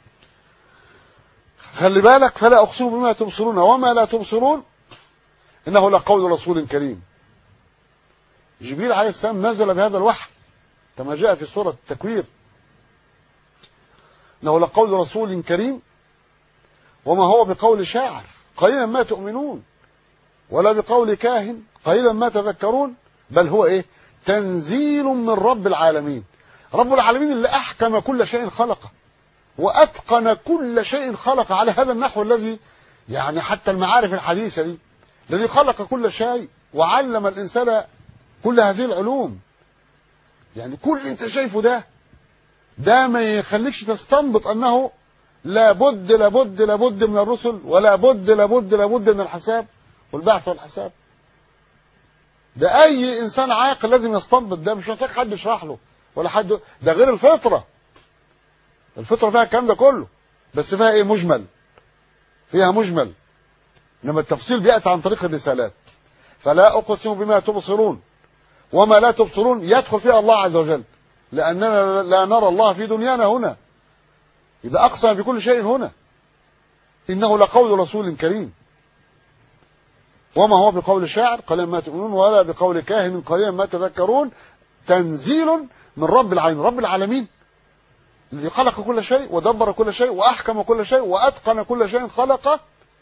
خلي بالك فلا اقسم بما تبصرون وما لا تبصرون انه لقول رسول كريم جبريل عليه السلام نزل بهذا الوحي كما جاء في سوره التكوير انه لقول رسول كريم وما هو بقول شاعر قليلا ما تؤمنون ولا بقول كاهن قليلا ما تذكرون بل هو ايه تنزيل من رب العالمين رب العالمين اللي احكم كل شيء خلقه واتقن كل شيء خلق على هذا النحو الذي يعني حتى المعارف الحديثه دي الذي خلق كل شيء وعلم الانسان كل هذه العلوم يعني كل اللي انت شايفه ده ده ما يخليكش تستنبط انه لابد لابد لابد من الرسل ولا بد لابد لابد من الحساب والبعث والحساب ده اي انسان عاقل لازم يستنبط ده مش محتاج حد يشرح له ولا حد ده غير الفطره الفطره فيها الكلام ده كله بس فيها ايه مجمل فيها مجمل انما التفصيل بياتي عن طريق الرسالات فلا اقسم بما تبصرون وما لا تبصرون يدخل فيها الله عز وجل لاننا لا نرى الله في دنيانا هنا اذا اقسم بكل شيء هنا انه لقول رسول كريم وما هو بقول شاعر قليلا ما تؤمنون ولا بقول كاهن قليلا ما تذكرون تنزيل من رب العالمين رب العالمين الذي خلق كل شيء ودبر كل شيء واحكم كل شيء واتقن كل شيء خلقه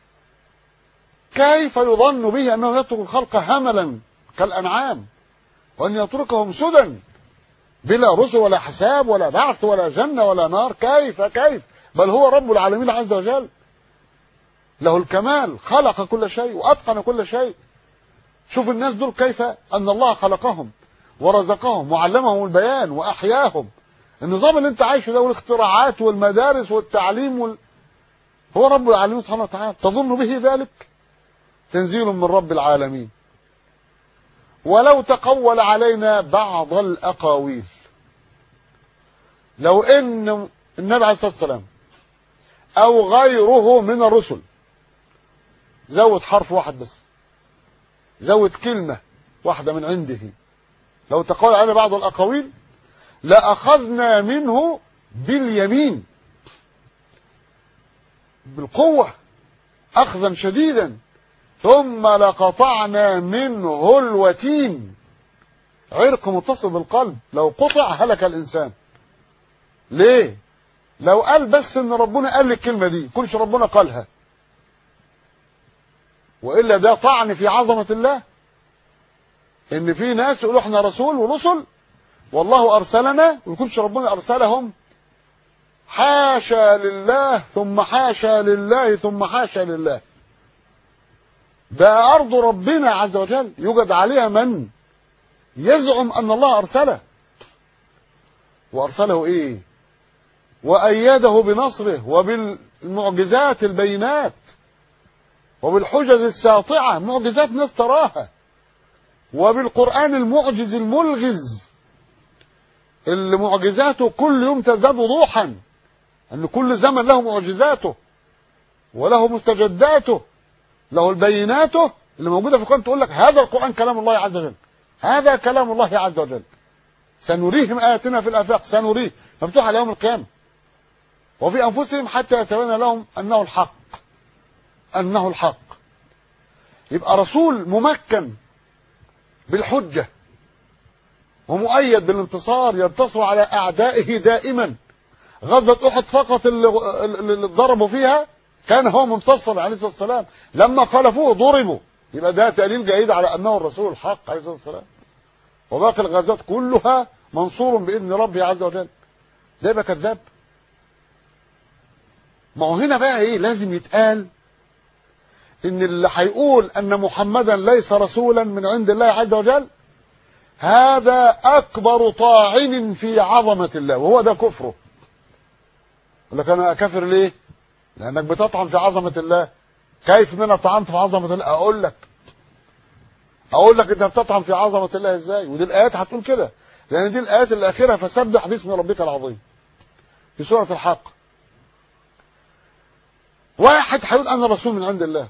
كيف يظن به انه يترك الخلق هملا كالانعام وان يتركهم سدى بلا رسل ولا حساب ولا بعث ولا جنه ولا نار كيف كيف بل هو رب العالمين عز وجل له الكمال خلق كل شيء واتقن كل شيء شوف الناس دول كيف ان الله خلقهم ورزقهم وعلمهم البيان واحياهم النظام اللي انت عايشه ده والاختراعات والمدارس والتعليم وال... هو رب العالمين سبحانه وتعالى تظن به ذلك تنزيل من رب العالمين ولو تقول علينا بعض الاقاويل لو ان النبي عليه الصلاه والسلام او غيره من الرسل زود حرف واحد بس زود كلمه واحده من عنده لو تقول علينا بعض الاقاويل لأخذنا منه باليمين بالقوة أخذا شديدا ثم لقطعنا منه الوتين عرق متصل بالقلب لو قطع هلك الإنسان ليه لو قال بس ان ربنا قال الكلمة دي كلش ربنا قالها وإلا ده طعن في عظمة الله ان في ناس يقولوا احنا رسول ورسل والله أرسلنا ويكونش ربنا أرسلهم حاشا لله ثم حاشا لله ثم حاشا لله بقى أرض ربنا عز وجل يوجد عليها من يزعم أن الله أرسله وأرسله إيه وأيده بنصره وبالمعجزات البينات وبالحجج الساطعة معجزات ناس تراها وبالقرآن المعجز الملغز اللي معجزاته كل يوم تزداد وضوحا ان كل زمن له معجزاته وله مستجداته له البيناته اللي موجوده في القران تقول لك هذا القران كلام الله عز وجل هذا كلام الله عز وجل سنريهم اياتنا في الافاق سنريه مفتوح على يوم القيامه وفي انفسهم حتى يتبين لهم انه الحق انه الحق يبقى رسول ممكن بالحجه ومؤيد بالانتصار ينتصر على اعدائه دائما غزوه احد فقط اللي, اللي ضربوا فيها كان هو منتصر عليه الصلاه والسلام لما خالفوه ضربوا يبقى ده دليل جيد على انه الرسول الحق عليه الصلاه والسلام وباقي الغزوات كلها منصور باذن ربه عز وجل ده يبقى كذاب ما هو هنا بقى ايه لازم يتقال ان اللي هيقول ان محمدا ليس رسولا من عند الله عز وجل هذا أكبر طاعن في عظمة الله وهو ده كفره يقول لك أنا أكفر ليه لأنك بتطعن في عظمة الله كيف من أنا طعنت في عظمة الله أقول لك أقول لك أنت بتطعن في عظمة الله إزاي ودي الآيات هتقول كده لأن دي الآيات الأخيرة فسبح باسم ربك العظيم في سورة الحق واحد هيقول أنا رسول من عند الله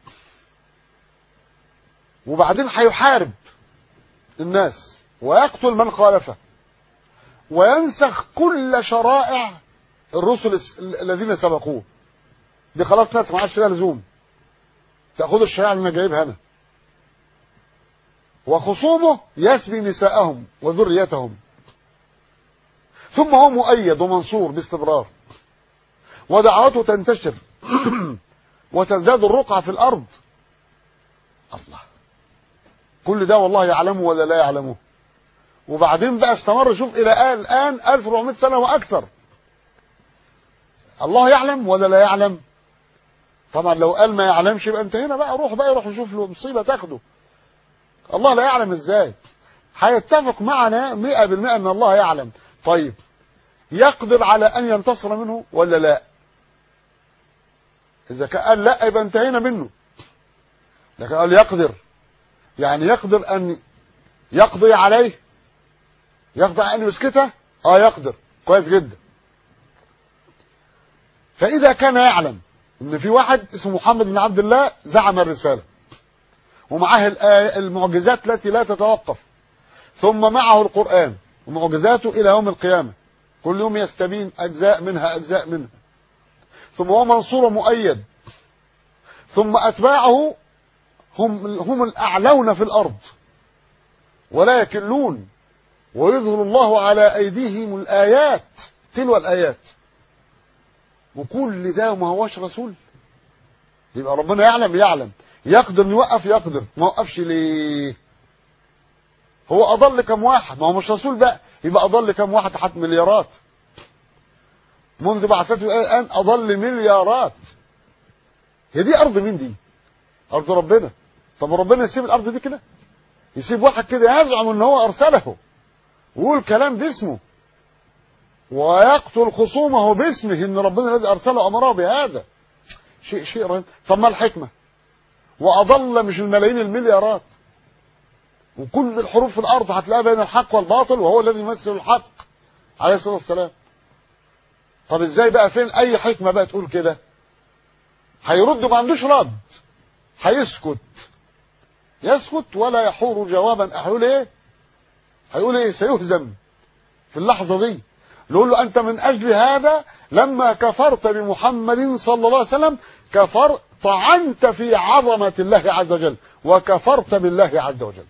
وبعدين هيحارب الناس ويقتل من خالفه وينسخ كل شرائع الرسل الذين سبقوه دي خلاص ناس ما عادش لها لزوم تاخذ الشريعه اللي انا جايبها انا وخصومه يسبي نساءهم وذريتهم ثم هو مؤيد ومنصور باستمرار ودعوته تنتشر وتزداد الرقعة في الأرض الله كل ده والله يعلمه ولا لا يعلمه وبعدين بقى استمر شوف إلى الآن 1400 سنة وأكثر الله يعلم ولا لا يعلم طبعا لو قال ما يعلمش يبقى انت هنا بقى روح بقى يروح يشوف له مصيبة تاخده الله لا يعلم ازاي هيتفق معنا 100% ان الله يعلم طيب يقدر على ان ينتصر منه ولا لا إذا كان قال لا يبقى انتهينا منه لكن قال يقدر يعني يقدر أن يقضي عليه يقضي أن يسكته اه يقدر كويس جدا فإذا كان يعلم ان في واحد اسمه محمد بن عبد الله زعم الرسالة ومعاه الآية المعجزات التي لا تتوقف ثم معه القرآن ومعجزاته إلى يوم القيامة كل يوم يستبين أجزاء منها أجزاء منها ثم هو منصور مؤيد ثم أتباعه هم هم الأعلون في الأرض ولا يكلون ويظهر الله على أيديهم الآيات تلو الآيات وكل ده ما هوش رسول يبقى ربنا يعلم يعلم يقدر يوقف يقدر ما وقفش ليه هو أضل كم واحد ما هو مش رسول بقى يبقى أضل كم واحد حتى مليارات منذ بعثته الآن أضل مليارات هي دي أرض مين دي أرض ربنا طب ربنا يسيب الأرض دي كده يسيب واحد كده يزعم ان هو أرسله ويقول كلام باسمه ويقتل خصومه باسمه ان ربنا الذي ارسله امره بهذا شيء شيء رهيب طب ما الحكمه واضل مش الملايين المليارات وكل الحروف في الارض هتلاقيها بين الحق والباطل وهو الذي يمثل الحق عليه الصلاه والسلام طب ازاي بقى فين اي حكمه بقى تقول كده هيرد ما عندوش رد هيسكت يسكت ولا يحور جوابا هيقول ايه هيقول ايه سيهزم في اللحظه دي نقول له أنت من أجل هذا لما كفرت بمحمد صلى الله عليه وسلم كفر طعنت في عظمة الله عز وجل وكفرت بالله عز وجل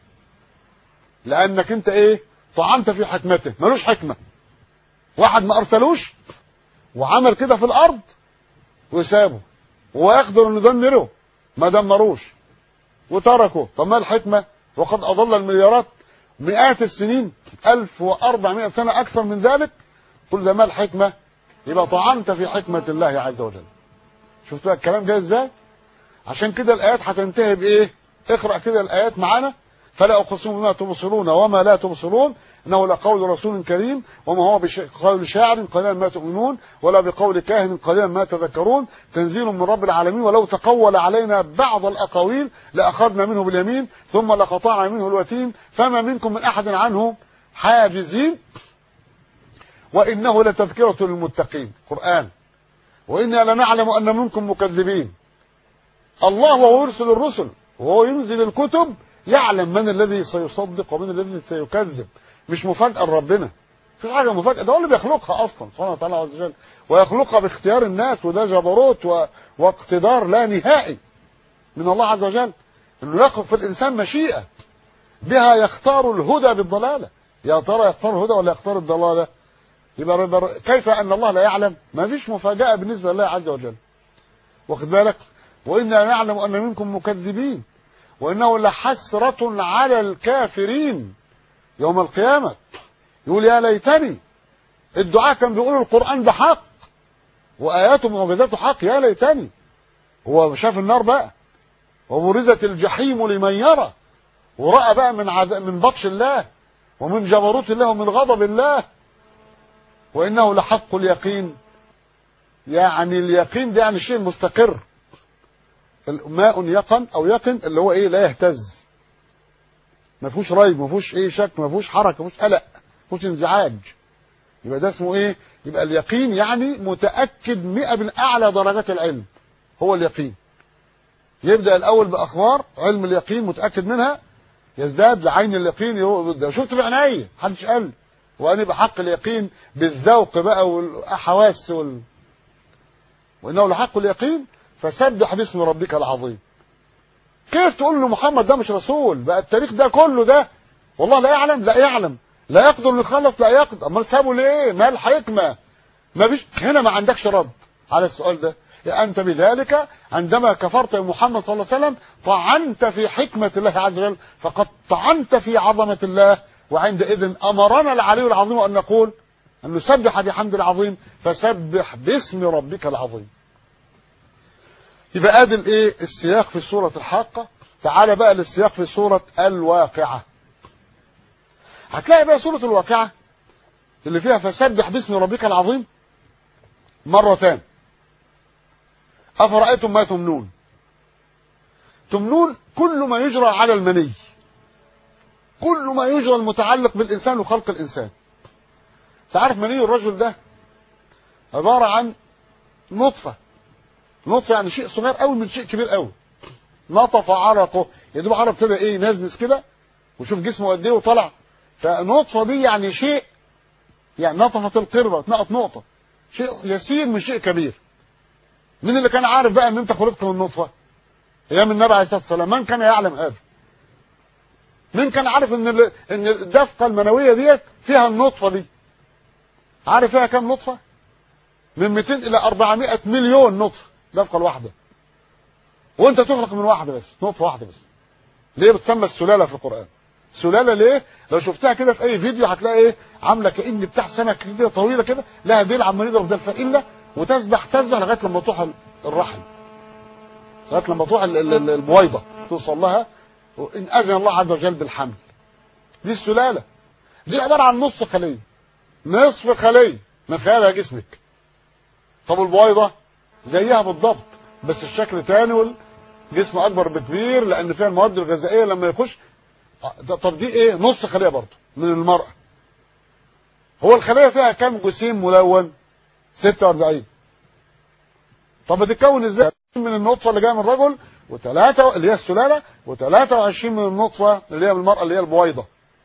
لأنك أنت إيه طعنت في حكمته ملوش حكمة واحد ما أرسلوش وعمل كده في الأرض وسابه ويقدر أن يدمره ما دمروش وتركه طب ما الحكمة وقد أضل المليارات مئات السنين 1400 سنة أكثر من ذلك كل ده ما الحكمة يبقى طعنت في حكمة الله عز وجل شفت بقى الكلام جاي ازاي عشان كده الآيات هتنتهي بإيه اقرأ كده الآيات معانا فلا أقسم بما تبصرون وما لا تبصرون إنه لقول رسول كريم وما هو بقول شاعر قليلا ما تؤمنون ولا بقول كاهن قليلا ما تذكرون تنزيل من رب العالمين ولو تقول علينا بعض الأقاويل لأخذنا منه باليمين ثم لقطعنا منه الوتين فما منكم من أحد عنه حاجزين وإنه لتذكرة للمتقين قرآن وإنا لنعلم أن منكم مكذبين الله وهو يرسل الرسل وهو ينزل الكتب يعلم من الذي سيصدق ومن الذي سيكذب مش مفاجأة لربنا في حاجة مفاجأة ده هو اللي بيخلقها أصلا سبحانه وتعالى عز وجل ويخلقها باختيار الناس وده جبروت و... واقتدار لا نهائي من الله عز وجل انه يخلق في الانسان مشيئة بها يختار الهدى بالضلالة يا ترى يختار الهدى ولا يختار الضلالة يبقى كيف ان الله لا يعلم ما فيش مفاجأة بالنسبة لله عز وجل واخد بالك وإنا نعلم أن منكم مكذبين وإنه لحسرة على الكافرين يوم القيامة يقول يا ليتني الدعاء كان بيقول القرآن بحق وآياته ومعجزاته حق يا ليتني هو شاف النار بقى وبرزت الجحيم لمن يرى ورأى بقى من عذ... من بطش الله ومن جبروت الله ومن غضب الله وإنه لحق اليقين يعني اليقين ده يعني شيء مستقر ماء يقن او يقن اللي هو ايه لا يهتز ما فيهوش ريب ما فيهوش ايه شك ما فيهوش حركه ما فيهوش قلق ما فيهوش انزعاج يبقى ده اسمه ايه يبقى اليقين يعني متاكد 100 من اعلى درجات العلم هو اليقين يبدا الاول باخبار علم اليقين متاكد منها يزداد لعين اليقين شفت بعيني محدش قال وانا بحق اليقين بالذوق بقى والحواس وال... وانه لحق اليقين فسبح باسم ربك العظيم كيف تقول له محمد ده مش رسول بقى التاريخ ده كله ده والله لا يعلم لا يعلم لا يقدر انه يخلص لا يقدر امال سابه ليه ما الحكمه ما فيش هنا ما عندكش رد على السؤال ده يعني انت بذلك عندما كفرت بمحمد صلى الله عليه وسلم طعنت في حكمه الله عز وجل فقد طعنت في عظمه الله وعندئذ امرنا العلي العظيم ان نقول ان نسبح بحمد العظيم فسبح باسم ربك العظيم يبقى ادي الايه السياق في سوره الحاقه تعال بقى للسياق في سوره الواقعه هتلاقي بقى سوره الواقعه اللي فيها فسبح باسم ربك العظيم مرتان أفرأيتم ما تمنون تمنون كل ما يجرى على المني كل ما يجرى المتعلق بالإنسان وخلق الإنسان تعرف مني الرجل ده عبارة عن نطفة نطفة يعني شيء صغير قوي من شيء كبير قوي نطف عرقه يا دوب عرق كده ايه نزنس كده وشوف جسمه قد ايه وطلع فنطفة دي يعني شيء يعني نطفت القربة اتنقط نقطة شيء يسير من شيء كبير مين اللي كان عارف بقى ان انت خلقت من نطفة ايام النبي عليه الصلاة والسلام من كان يعلم هذا مين كان عارف ان ال- ان الدفقة المنوية ديت فيها النطفة دي عارف فيها كام نطفة من 200 الى 400 مليون نطفة دفقة الواحدة وانت تخلق من واحدة بس نطفة واحدة بس ليه بتسمى السلالة في القرآن سلالة ليه لو شفتها كده في اي فيديو هتلاقي ايه عاملة كأن بتاع سمك كده طويلة كده لها ديل عمال يضرب ده الفقيلة وتسبح تسبح لغاية لما تروح الرحم لغاية لما تروح ال- ال- ال- البويضة توصل لها وإن أذن الله عز وجل بالحمل دي السلالة دي عبارة عن نص خلية نصف خلية من خلالها جسمك طب البويضة زيها بالضبط بس الشكل تاني والجسم أكبر بكبير لأن فيها المواد الغذائية لما يخش آه، ده- طب دي إيه نص خلية برضه من المرأة هو الخلية فيها كام جسيم ملون 46 طب بتتكون ازاي من النطفة اللي جاية من الرجل وثلاثة اللي هي السلالة و23 من النطفة اللي هي من المرأة اللي هي البويضة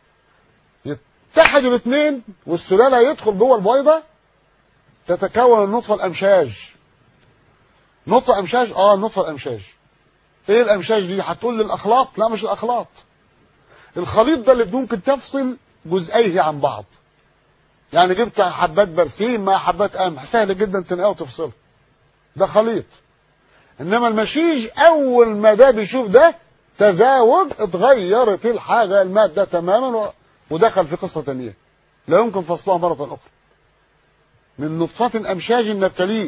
يتحدوا الاثنين والسلالة يدخل جوه البويضة تتكون النطفة الأمشاج نطفة أمشاج اه النطفة الأمشاج ايه الأمشاج دي هتقول لي الأخلاط لا مش الأخلاط الخليط ده اللي ممكن تفصل جزئيه عن بعض يعني جبت حبات برسيم مع حبات قمح سهل جدا تنقاه وتفصله ده خليط انما المشيج اول ما ده بيشوف ده تزاوج اتغيرت الحاجه الماده تماما و- ودخل في قصه ثانيه لا يمكن فصلها مره اخرى من نطفه امشاج نبتليه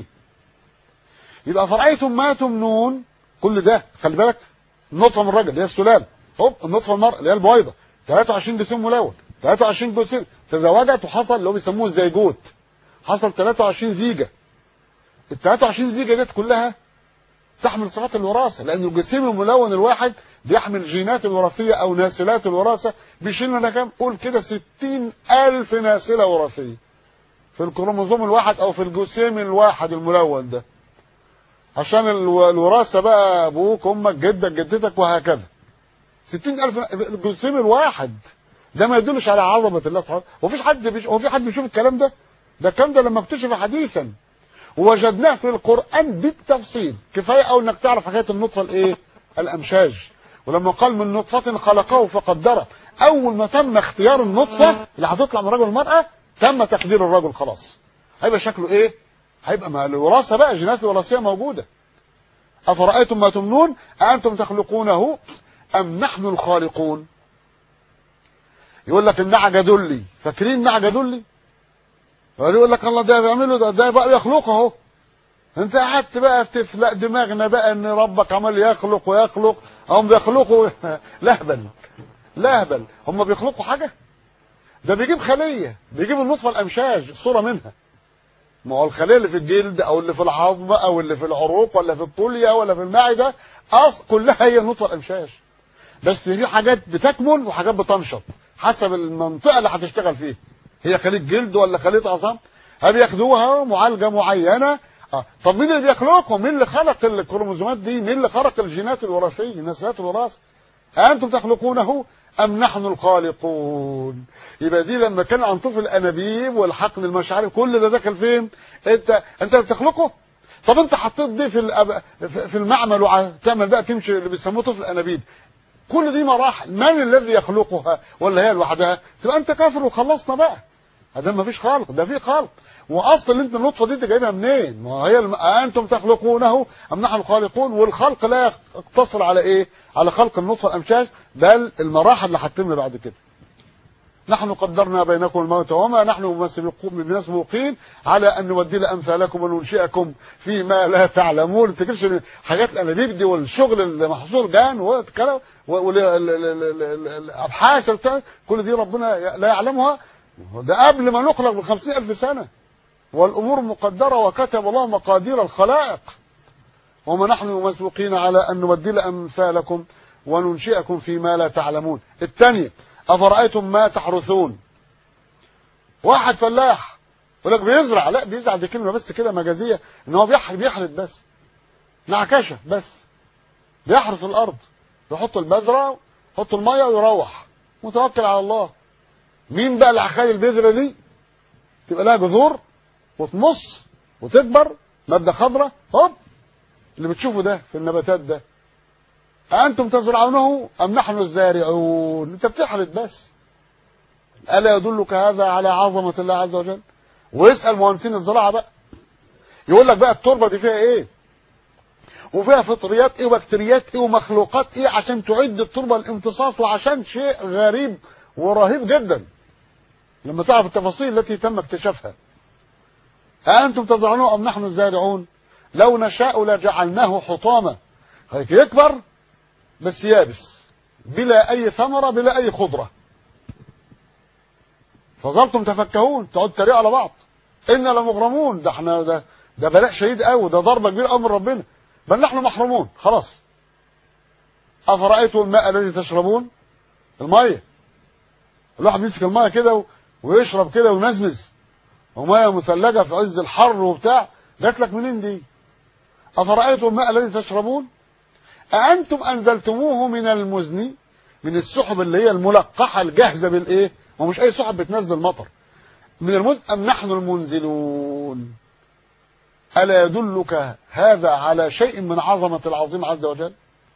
يبقى فرأيتم ما تمنون كل ده خلي بالك النطفه من الرجل اللي هي السلال هوب النطفه المرأة اللي هي البويضه 23 جسيم ملون 23 جسيم تزوجت وحصل اللي هو بيسموه الزيجوت حصل 23 زيجه ال 23 زيجه ديت كلها تحمل صفات الوراثه لان الجسيم الملون الواحد بيحمل جينات الوراثيه او ناسلات الوراثه بيشيل لنا كام؟ قول كده 60 ألف ناسله وراثيه في الكروموزوم الواحد او في الجسيم الواحد الملون ده عشان الو- الوراثه بقى ابوك امك جدك جدتك وهكذا 60 ألف الجسيم الواحد ده ما يدلش على عظمه الله سبحانه ومفيش حد بيش... هو في حد بيشوف الكلام ده ده الكلام ده لما اكتشف حديثا ووجدناه في القرآن بالتفصيل كفاية أو أنك تعرف حكاية النطفة الإيه الأمشاج ولما قال من نطفة خلقه فقدره أول ما تم اختيار النطفة اللي هتطلع من رجل المرأة تم تقدير الرجل خلاص هيبقى شكله إيه هيبقى مع الوراثة بقى الجينات الوراثية موجودة أفرأيتم ما تمنون أأنتم تخلقونه أم نحن الخالقون يقول لك النعجة دلي فاكرين النعجة دلي يقول لك الله ده بيعمله ده, ده بقى يخلقه اهو انت قعدت بقى تفلق دماغنا بقى ان ربك عمال يخلق ويخلق هم بيخلقوا لهبل لهبل هم بيخلقوا حاجه ده بيجيب خليه بيجيب النطفه الامشاج صوره منها ما هو الخليه اللي في الجلد او اللي في العظم او اللي في العروق ولا في الكليه ولا في المعده أص... كلها هي النطفه الامشاج بس في حاجات بتكمن وحاجات بتنشط حسب المنطقه اللي هتشتغل فيها هي خلية جلد ولا خلية عظام بياخدوها معالجة معينة آه. طب مين اللي بيخلقهم مين اللي خلق الكروموزومات دي مين اللي خلق الجينات الوراثية نسلات الوراثة أنتم تخلقونه أم نحن الخالقون يبقى دي لما كان عن طفل الأنابيب والحقن المشاعر كل ده داخل فين انت انت اللي بتخلقه طب انت حطيت دي في الأب... في المعمل وتعمل بقى تمشي اللي بيسموه طفل الانابيب كل دي مراحل من الذي يخلقها ولا هي لوحدها تبقى انت كافر وخلصنا بقى ده ما فيش خلق ده في خلق واصل اللي انت النطفه دي انت جايبها منين ما هي الم... انتم تخلقونه ام نحن الخالقون والخلق لا يقتصر على ايه على خلق النطفه الامشاج بل المراحل اللي هتتم بعد كده نحن قدرنا بينكم الموت وما نحن مسبوقين على ان نودي امثالكم وننشئكم فيما لا تعلمون ما تفتكرش حاجات الانابيب دي والشغل المحصول جان والكلام والابحاث كل دي ربنا لا يعلمها ده قبل ما نخلق بخمسين ألف سنة والأمور مقدرة وكتب الله مقادير الخلائق وما نحن مسبوقين على أن نبدل أمثالكم وننشئكم فيما لا تعلمون الثانية أفرأيتم ما تحرثون واحد فلاح يقول لك بيزرع لا بيزرع دي كلمة بس كده مجازية ان هو بيحرث بيحرث بس نعكشة بس بيحرث الأرض يحط البذرة يحط المية ويروح متوكل على الله مين بقى اللي هيخلي البذرة دي تبقى لها جذور وتمص وتكبر مادة خضراء هوب اللي بتشوفه ده في النباتات ده أنتم تزرعونه أم نحن الزارعون أنت بتحرث بس ألا يدلك هذا على عظمة الله عز وجل ويسأل مهندسين الزراعة بقى يقول لك بقى التربة دي فيها ايه وفيها فطريات ايه وبكتيريات ايه ومخلوقات ايه عشان تعد التربة الامتصاص وعشان شيء غريب ورهيب جدا لما تعرف التفاصيل التي تم اكتشافها أأنتم تزرعونه أم نحن الزارعون لو نشاء لجعلناه حطاما هيك يكبر بس يابس بلا أي ثمرة بلا أي خضرة فظلتم تفكهون تقعد تريق على بعض إنا لمغرمون ده احنا ده ده بلاء شديد قوي ده ضربة كبيرة قوي من ربنا بل نحن محرومون خلاص أفرأيتم الماء الذي تشربون المية الواحد بيمسك المية كده ويشرب كده وينزمز ومية مثلجة في عز الحر وبتاع جات لك منين دي أفرأيتم الماء الذي تشربون أأنتم أنزلتموه من المزن من السحب اللي هي الملقحة الجاهزة بالإيه ومش أي سحب بتنزل مطر من المزن أم نحن المنزلون ألا يدلك هذا على شيء من عظمة العظيم عز وجل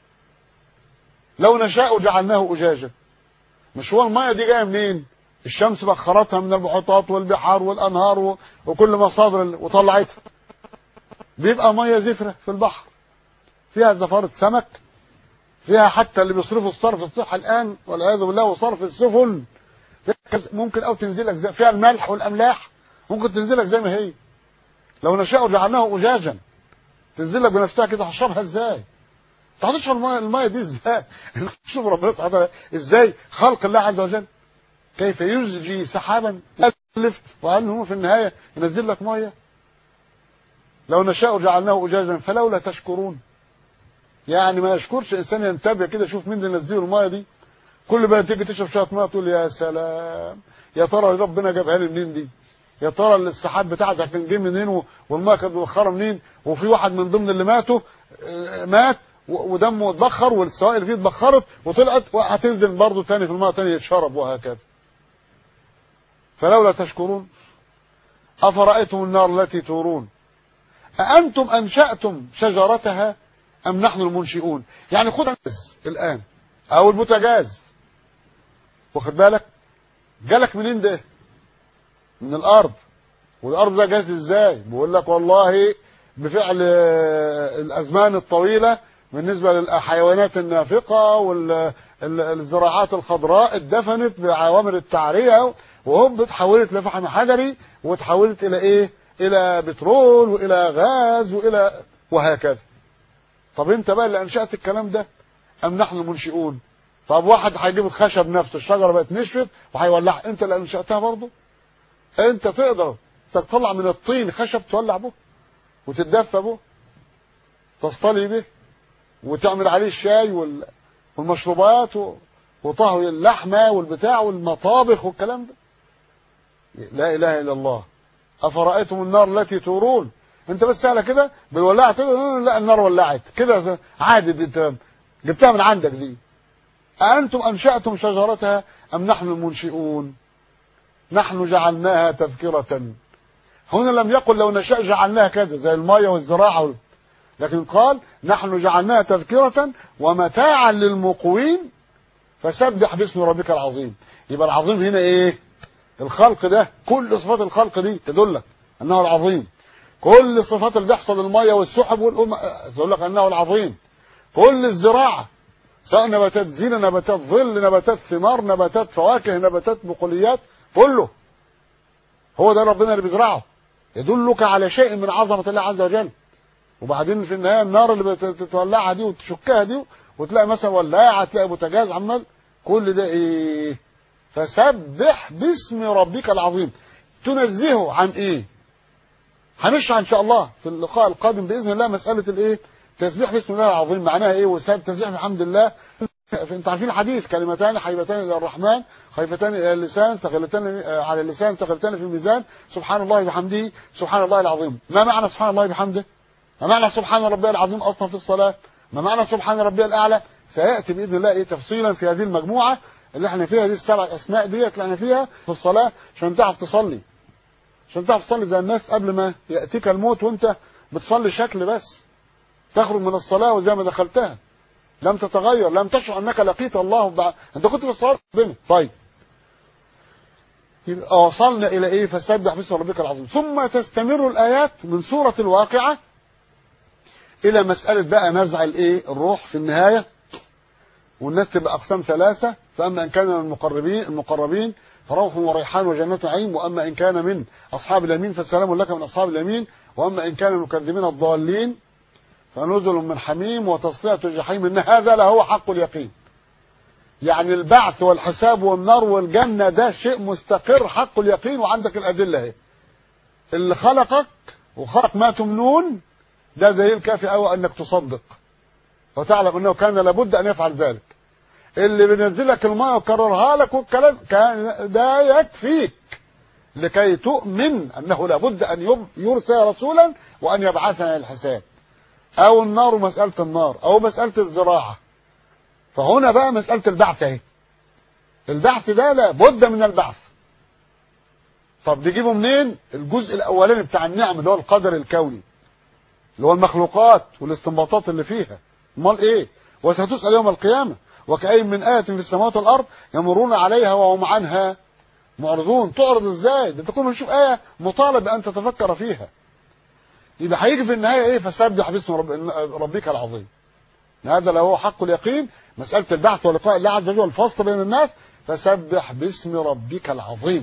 لو نشاء جعلناه أجاجا مش هو المية دي جاية منين الشمس بخرتها من المحيطات والبحار والأنهار وكل مصادر وطلعتها بيبقى مية زفرة في البحر فيها زفارة سمك فيها حتى اللي بيصرفوا الصرف الصحي الآن والعياذ بالله وصرف السفن ممكن أو تنزلك زي فيها الملح والأملاح ممكن تنزلك زي ما هي لو نشاء جعلناه أجاجا تنزلك بنفسها كده هتشربها ازاي هتشرب المية, المية دي ازاي شوف ربنا سبحانه وتعالى ازاي خلق الله عز وجل كيف يزجي سحابا ألف وأنه في النهاية ينزل لك مية لو نشاء جعلناه أجاجا فلولا تشكرون يعني ما يشكرش إنسان ينتبه كده شوف مين اللي نزله المية دي كل ما تيجي تشرب شوية مية تقول يا سلام يا ترى ربنا جابها لي منين دي يا ترى السحاب بتاعتها كان جه منين والميه كانت مبخره منين وفي واحد من ضمن اللي ماتوا مات ودمه اتبخر والسوائل فيه اتبخرت وطلعت وهتنزل برضه تاني في الماء تاني يتشرب وهكذا فلولا تشكرون أفرأيتم النار التي تورون أأنتم أنشأتم شجرتها أم نحن المنشئون يعني خد الآن أو البوتاجاز واخد بالك جالك منين ده من الأرض والأرض ده جاز إزاي بيقول لك والله بفعل الأزمان الطويلة بالنسبة للحيوانات النافقة والزراعات الخضراء اتدفنت بعوامل التعرية وهوب اتحولت لفحم حجري وتحولت إلى إيه؟ إلى بترول وإلى غاز وإلى وهكذا. طب أنت بقى اللي أنشأت الكلام ده أم نحن المنشئون؟ طب واحد هيجيب الخشب نفسه الشجرة بقت نشفت وهيولعها أنت اللي أنشأتها برضه؟ أنت تقدر تطلع من الطين خشب تولع به وتتدفى به تصطلي به وتعمل عليه الشاي وال... والمشروبات و... وطهي اللحمة والبتاع والمطابخ والكلام ده لا إله إلا الله أفرأيتم النار التي تورون أنت بس سهلة كده بالولاعة لا النار ولعت كده عادي دي انت جبتها من عندك دي أأنتم أنشأتم شجرتها أم نحن المنشئون نحن جعلناها تذكرة هنا لم يقل لو نشاء جعلناها كذا زي المية والزراعة وال... لكن قال نحن جعلناها تذكرة ومتاعا للمقوين فسبح باسم ربك العظيم يبقى العظيم هنا ايه الخلق ده كل صفات الخلق دي تدلك انه العظيم كل الصفات اللي بيحصل المية والسحب والأم تقول لك انه العظيم كل الزراعة سواء نباتات زينة نباتات ظل نباتات ثمار نباتات فواكه نباتات بقوليات كله هو ده ربنا اللي بيزرعه يدلك على شيء من عظمة الله عز وجل وبعدين في النهايه النار اللي بتولعها دي وتشكها دي وتلاقي مثلا ولاعه تلاقي بوتاجاز عمال كل ده ايه فسبح باسم ربك العظيم تنزهه عن ايه هنشرح ان شاء الله في اللقاء القادم باذن الله مساله الايه تسبيح باسم الله العظيم معناها ايه والتسبيح بحمد الله انت عارفين الحديث كلمتان حبيبتان الى الرحمن خفيفتان الى اللسان ثقيلتان على اللسان ثقيلتان في الميزان سبحان الله وبحمده سبحان الله العظيم ما معنى سبحان الله وبحمده ما معنى سبحان ربي العظيم اصلا في الصلاه ما معنى سبحان ربي الاعلى سياتي باذن الله ايه تفصيلا في هذه المجموعه اللي احنا فيها دي السبع اسماء ديت اللي احنا فيها في الصلاه عشان تعرف تصلي عشان تعرف تصلي زي الناس قبل ما ياتيك الموت وانت بتصلي شكل بس تخرج من الصلاه وزي ما دخلتها لم تتغير لم تشعر انك لقيت الله بعد انت كنت في الصلاه ربنا طيب يبقى وصلنا الى ايه فسبح باسم ربك العظيم ثم تستمر الايات من سوره الواقعه الى مساله بقى نزع الايه الروح في النهايه والناس تبقى اقسام ثلاثه فاما ان كان من المقربين المقربين فروح وريحان وجنة نعيم واما ان كان من اصحاب اليمين فسلام لك من اصحاب اليمين واما ان كان المكذبين الضالين فنزل من حميم وتصلية جحيم ان هذا لهو حق اليقين يعني البعث والحساب والنار والجنة ده شيء مستقر حق اليقين وعندك الأدلة اهي اللي خلقك وخلق ما تمنون ده زي الكافي أو أنك تصدق وتعلم أنه كان لابد أن يفعل ذلك اللي بينزل لك الماء ويكررها لك والكلام كان ده يكفيك لكي تؤمن أنه لابد أن يرسل رسولا وأن يبعثنا الحساب أو النار مسألة النار أو مسألة الزراعة فهنا بقى مسألة البعث اهي البعث ده لابد من البعث طب نجيبه منين الجزء الأولاني بتاع النعم اللي هو القدر الكوني اللي هو المخلوقات والاستنباطات اللي فيها امال ايه وستسأل يوم القيامة وكأي من آية في السماوات والأرض يمرون عليها وهم عنها معرضون تعرض ازاي ده تكون تشوف آية مطالب أن تتفكر فيها يبقى هيجي في النهاية ايه فسبح باسم رب ربك العظيم هذا لو هو حق اليقين مسألة البعث ولقاء الله عز وجل الفصل بين الناس فسبح باسم ربك العظيم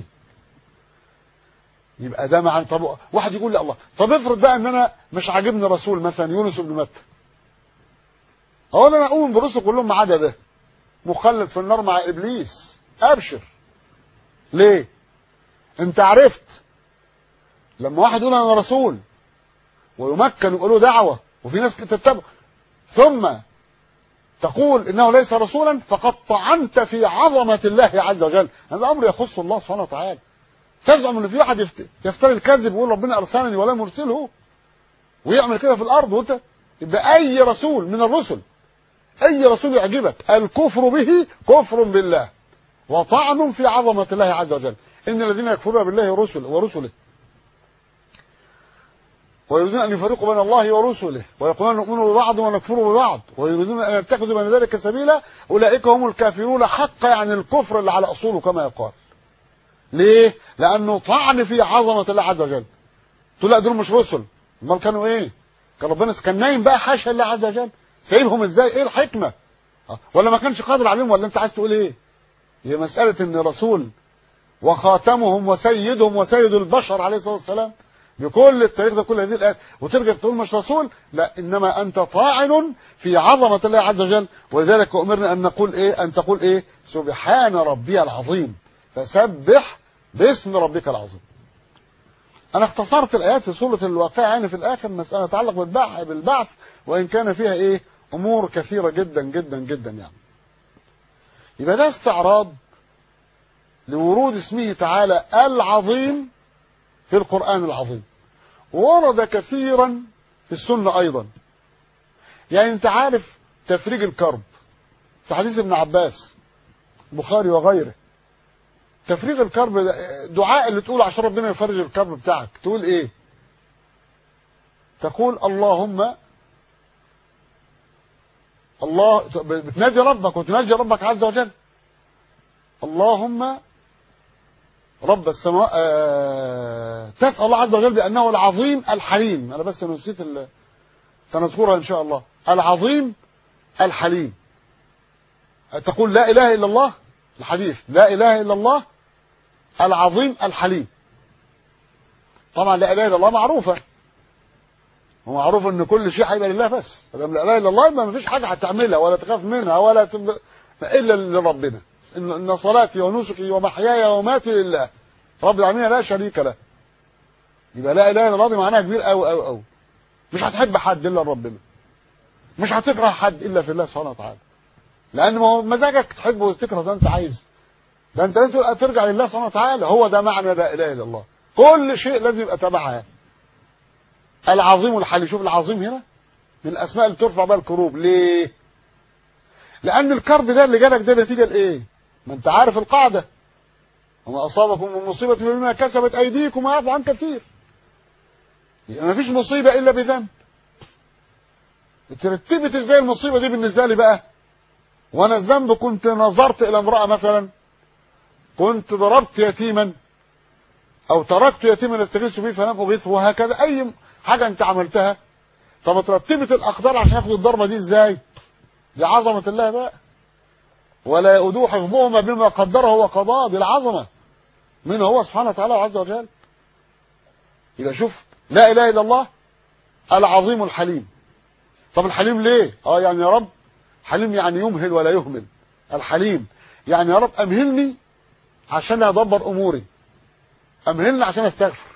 يبقى ده معنى طب واحد يقول لي الله طب افرض بقى ان انا مش عاجبني رسول مثلا يونس بن متى اولا انا اؤمن بالرسل كلهم ما عدا ده مخلد في النار مع ابليس ابشر ليه انت عرفت لما واحد يقول انا رسول ويمكن ويقول له دعوه وفي ناس تتبع ثم تقول انه ليس رسولا فقد طعنت في عظمه الله عز وجل هذا امر يخص الله سبحانه وتعالى تزعم ان في واحد يفتري الكذب ويقول ربنا ارسلني ولم يرسله ويعمل كده في الارض وانت يبقى اي رسول من الرسل اي رسول يعجبك الكفر به كفر بالله وطعن في عظمه الله عز وجل ان الذين يكفرون بالله ورسله ورسله ويريدون أن يفرقوا بين الله ورسله ويقولون نؤمن ببعض ونكفر ببعض ويريدون أن يتخذوا بين ذلك سبيلا أولئك هم الكافرون حقا يعني الكفر اللي على أصوله كما يقال ليه؟ لأنه طعن في عظمة الله عز وجل تقول لا دول مش رسل امال كانوا ايه؟ كان ربنا كان نايم بقى حاشا الله عز وجل سايبهم ازاي؟ ايه الحكمة؟ ولا ما كانش قادر عليهم ولا انت عايز تقول ايه؟ هي مسألة ان رسول وخاتمهم وسيدهم وسيد البشر عليه الصلاة والسلام بكل التاريخ ده كل هذه الآيات وترجع تقول مش رسول لا إنما أنت طاعن في عظمة الله عز وجل ولذلك أمرنا أن نقول إيه أن تقول إيه سبحان ربي العظيم فسبح باسم ربك العظيم أنا اختصرت الآيات في سورة الواقع يعني في الآخر مسألة تتعلق بالبعث وإن كان فيها إيه أمور كثيرة جدا جدا جدا يعني يبقى ده استعراض لورود اسمه تعالى العظيم في القرآن العظيم ورد كثيرا في السنة أيضا يعني أنت عارف تفريج الكرب في حديث ابن عباس البخاري وغيره تفريغ الكرب دعاء اللي تقول عشان ربنا يفرج الكرب بتاعك تقول ايه تقول اللهم الله بتنادي ربك وتناجي ربك عز وجل اللهم رب السماء آه تسأل الله عز وجل بأنه العظيم الحليم أنا بس نسيت ال... سنذكرها إن شاء الله العظيم الحليم تقول لا إله إلا الله الحديث لا إله إلا الله العظيم الحليم طبعا لا إله إلا الله معروفة ومعروف ان كل شيء هيبقى لله بس ما لا اله الا الله يبقى ما فيش حاجه هتعملها ولا تخاف منها ولا تب... الا لربنا ان صلاتي ونسكي ومحياي ومماتي لله رب العالمين لا شريك له يبقى لا اله الا الله دي معناها كبير قوي قوي قوي مش هتحب حد الا ربنا مش هتكره حد الا في الله سبحانه وتعالى لان ما هو مزاجك تحبه وتكره ده انت عايز ده انت لازم ترجع لله سبحانه وتعالى هو ده معنى لا اله الا الله كل شيء لازم يبقى تبعها العظيم الحليم شوف العظيم هنا من الاسماء اللي ترفع بها الكروب ليه لان الكرب ده اللي جالك ده نتيجه لايه ما انت عارف القاعده وما اصابكم من مصيبه بما كسبت ايديكم ويعفو عن كثير يبقى ما فيش مصيبه الا بذنب اترتبت ازاي المصيبه دي بالنسبه لي بقى وانا الذنب كنت نظرت الى امراه مثلا كنت ضربت يتيما او تركت يتيما استغيث به فلم اغيثه وهكذا اي حاجه انت عملتها طب اترتبت الاقدار عشان اخد الضربه دي ازاي دي عظمه الله بقى ولا يؤدوه حفظهما بما قدره وقضاه دي العظمه من هو سبحانه وتعالى عز وجل يبقى شوف لا اله الا الله العظيم الحليم طب الحليم ليه اه يعني يا رب حليم يعني يمهل ولا يهمل الحليم يعني يا رب امهلني عشان ادبر اموري امهلني عشان استغفر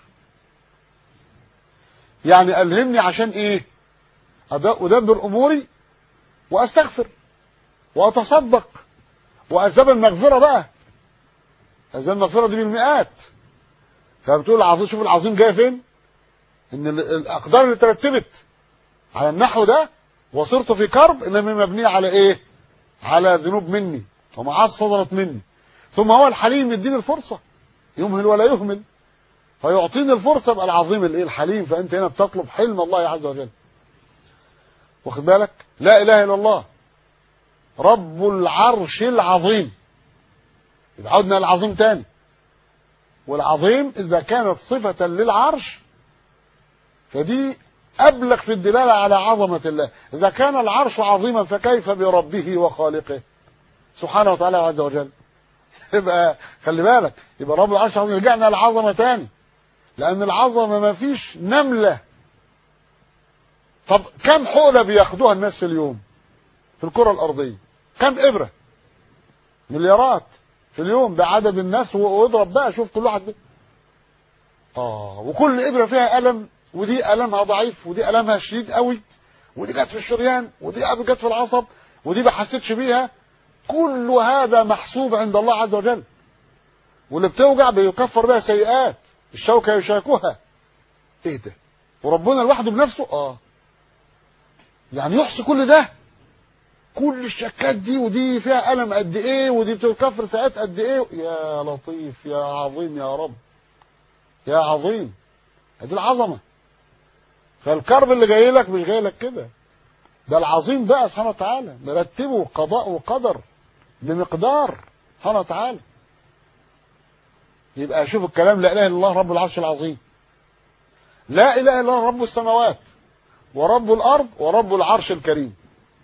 يعني الهمني عشان ايه ادبر اموري واستغفر واتصدق واسباب المغفره بقى اسباب المغفره دي بالمئات فبتقول العظيم شوف العظيم جاي فين ان الاقدار اللي ترتبت على النحو ده وصرت في كرب انما مبنيه على ايه على ذنوب مني ومعاصي صدرت مني ثم هو الحليم يديني الفرصه يمهل ولا يهمل فيعطيني الفرصه يبقى العظيم الايه الحليم فانت هنا بتطلب حلم الله عز وجل واخد بالك لا اله الا الله رب العرش العظيم يبقى عدنا العظيم تاني والعظيم اذا كانت صفه للعرش فدي أبلغ في الدلالة على عظمة الله إذا كان العرش عظيما فكيف بربه وخالقه سبحانه وتعالى عز وجل يبقى خلي بالك يبقى رب العرش عظيم رجعنا للعظمة تاني لأن العظمة ما فيش نملة طب كم حقنة بياخدوها الناس في اليوم في الكرة الأرضية كم إبرة مليارات في اليوم بعدد الناس واضرب بقى شوف كل واحد بي. اه وكل إبرة فيها ألم ودي ألمها ضعيف ودي ألمها شديد قوي ودي جت في الشريان ودي جت في العصب ودي ما حسيتش بيها كل هذا محسوب عند الله عز وجل واللي بتوجع بيكفر بها سيئات الشوكة يشاكها ايه ده وربنا لوحده بنفسه اه يعني يحصي كل ده كل الشكات دي ودي فيها ألم قد ايه ودي بتكفر سيئات قد ايه يا لطيف يا عظيم يا رب يا عظيم هذه العظمه فالكرب اللي جاي لك مش جاي لك كده ده العظيم بقى سبحانه وتعالى مرتبه قضاء وقدر بمقدار سبحانه وتعالى يبقى شوف الكلام لا اله الا الله رب العرش العظيم لا اله الا الله رب السماوات ورب الارض ورب العرش الكريم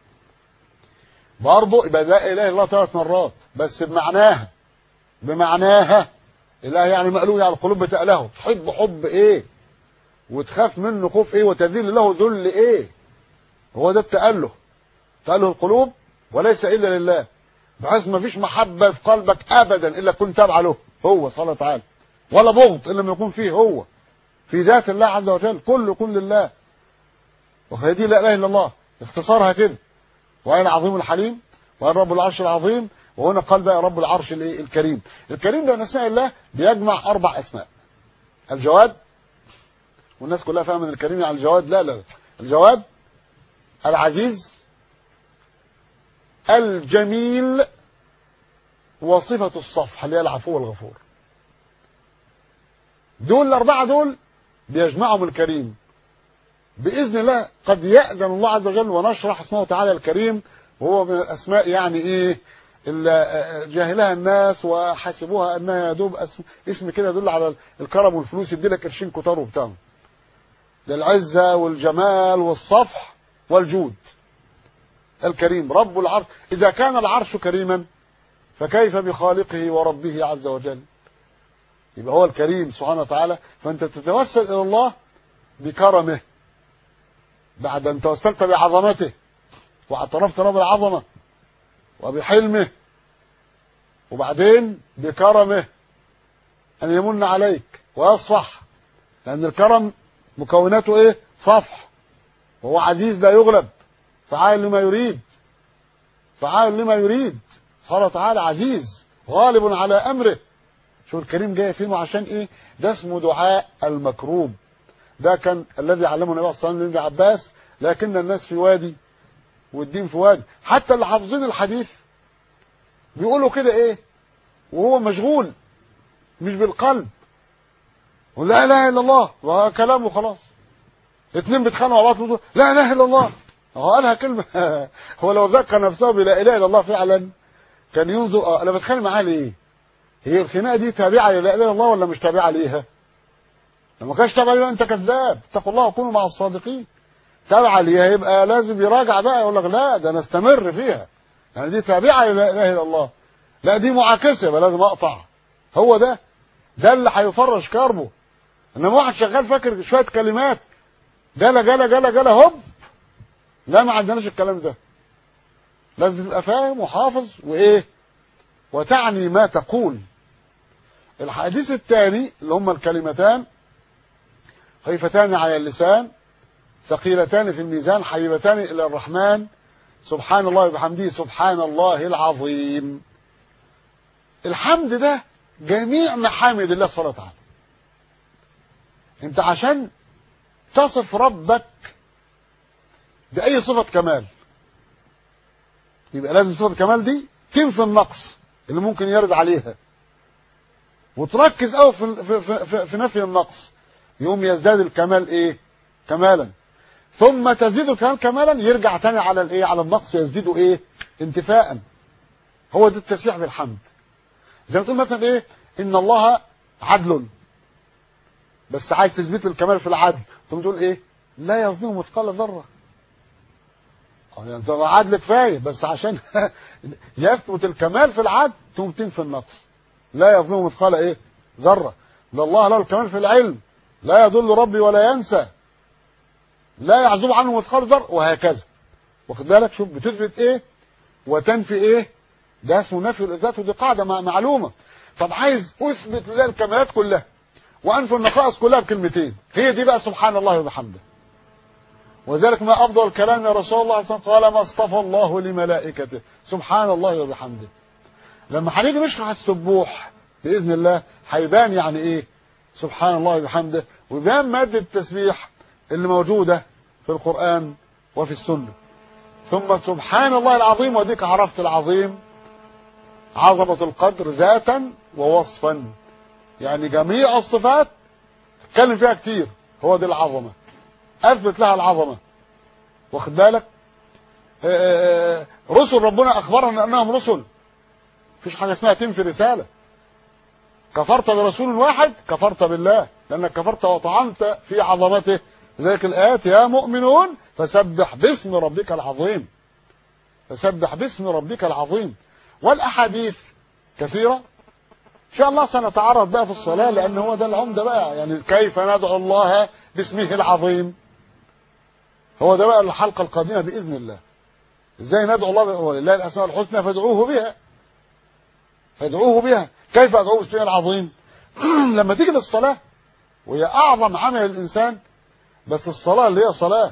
برضه يبقى لا اله الا الله ثلاث مرات بس بمعناها بمعناها اله يعني مقلوب يعني القلوب بتأله تحب حب ايه وتخاف منه خوف ايه وتذل له ذل ايه هو ده التأله تأله القلوب وليس الا لله بحيث ما فيش محبة في قلبك ابدا الا كنت تابع له هو سبحانه وتعالى ولا بغض الا لما يكون فيه هو في ذات الله عز وجل كله كل لله وهي دي لا اله الا الله اختصارها كده وهي العظيم الحليم وهي رب العرش العظيم وهنا قال بقى رب العرش الايه الكريم الكريم ده من اسماء الله بيجمع اربع اسماء الجواد والناس كلها فاهمه ان الكريم يعني الجواد لا لا لا الجواد العزيز الجميل وصفة الصفح اللي هي العفو والغفور دول الأربعة دول بيجمعهم الكريم بإذن الله قد يأذن الله عز وجل ونشرح اسمه تعالى الكريم وهو من الأسماء يعني إيه اللي جاهلها الناس وحسبوها أنها يدوب اسم, اسم كده يدل على الكرم والفلوس يدي لك قرشين كتار وبتاع ده العزة والجمال والصفح والجود الكريم رب العرش إذا كان العرش كريما فكيف بخالقه وربه عز وجل يبقى هو الكريم سبحانه وتعالى فأنت تتوسل إلى الله بكرمه بعد أن توسلت بعظمته واعترفت له بالعظمة وبحلمه وبعدين بكرمه أن يمن عليك ويصفح لأن الكرم مكوناته إيه صفح وهو عزيز لا يغلب فعال لما يريد فعال لما يريد سبحانه وتعالى عزيز غالب على امره شو الكريم جاي فين وعشان ايه ده اسمه دعاء المكروب ده كان الذي علمه النبي صلى الله عليه وسلم لابن عباس لكن الناس في وادي والدين في وادي حتى اللي حافظين الحديث بيقولوا كده ايه وهو مشغول مش بالقلب ولا اله الا الله وكلامه خلاص اتنين بيتخانقوا مع بعض بيقولوا لا اله الا الله هو قالها كلمه هو لو ذكر نفسه بلا اله الا الله فعلا كان ينظر اه انا بتخانق معاه ليه؟ هي الخناقه دي تابعه للا اله الا الله ولا مش تابعه ليها؟ لما كانش تابعه ليها انت كذاب اتقوا الله وكونوا مع الصادقين تابعه ليها يبقى لازم يراجع بقى يقول لك لا ده انا استمر فيها يعني دي تابعه للا اله الا الله لا دي معاكسه يبقى لازم اقطع هو ده ده اللي هيفرش كربه انما واحد شغال فاكر شويه كلمات جلا جلا جلا جلا هوب لا ما عندناش الكلام ده لازم تبقى فاهم وحافظ وايه وتعني ما تقول الحديث الثاني اللي هما الكلمتان خفيفتان على اللسان ثقيلتان في الميزان حبيبتان الى الرحمن سبحان الله وبحمده سبحان الله العظيم الحمد ده جميع محامد الله سبحانه وتعالى انت عشان تصف ربك بأي صفة كمال يبقى لازم صفة الكمال دي تنفي النقص اللي ممكن يرد عليها وتركز قوي في, في, في, في نفي النقص يقوم يزداد الكمال ايه كمالا ثم تزيد الكمال كمالا يرجع تاني على الايه على النقص يزيد ايه انتفاء هو ده التسبيح بالحمد زي ما تقول مثلا ايه ان الله عدل بس عايز تثبت الكمال في العدل تقوم تقول ايه لا يظلم مثقال ذره يعني طبعا عدل كفايه بس عشان يثبت الكمال في العدل تقوم تنفي النقص لا يظلم مثقال ايه ذره ده الله له الكمال في العلم لا يضل ربي ولا ينسى لا يعزب عنه مثقال ذره وهكذا واخد بالك شوف بتثبت ايه وتنفي ايه ده اسمه نفي الاثبات ودي قاعده معلومه طب عايز اثبت لله الكمالات كلها وانفي النقائص كلها بكلمتين هي دي بقى سبحان الله وبحمده وذلك ما افضل الكلام يا رسول الله صلى الله عليه وسلم قال ما اصطفى الله لملائكته سبحان الله وبحمده لما هنيجي نشرح السبوح باذن الله هيبان يعني ايه سبحان الله وبحمده ويبان ماده التسبيح اللي موجوده في القران وفي السنه ثم سبحان الله العظيم وديك عرفت العظيم عظمه القدر ذاتا ووصفا يعني جميع الصفات اتكلم فيها كتير هو دي العظمه اثبت لها العظمه واخد بالك آآ آآ رسل ربنا اخبرنا انهم رسل مفيش حاجه اسمها تنفي رساله كفرت برسول واحد كفرت بالله لانك كفرت وطعنت في عظمته ذلك الايات يا مؤمنون فسبح باسم ربك العظيم فسبح باسم ربك العظيم والاحاديث كثيره ان شاء الله سنتعرض بقى في الصلاه لان هو ده العمده بقى يعني كيف ندعو الله باسمه العظيم هو ده بقى الحلقه القادمه باذن الله ازاي ندعو الله ولله الاسماء الحسنى فادعوه بها فادعوه بها كيف ادعوه باسمه العظيم لما تيجي للصلاه وهي اعظم عمل الانسان بس الصلاه اللي هي صلاه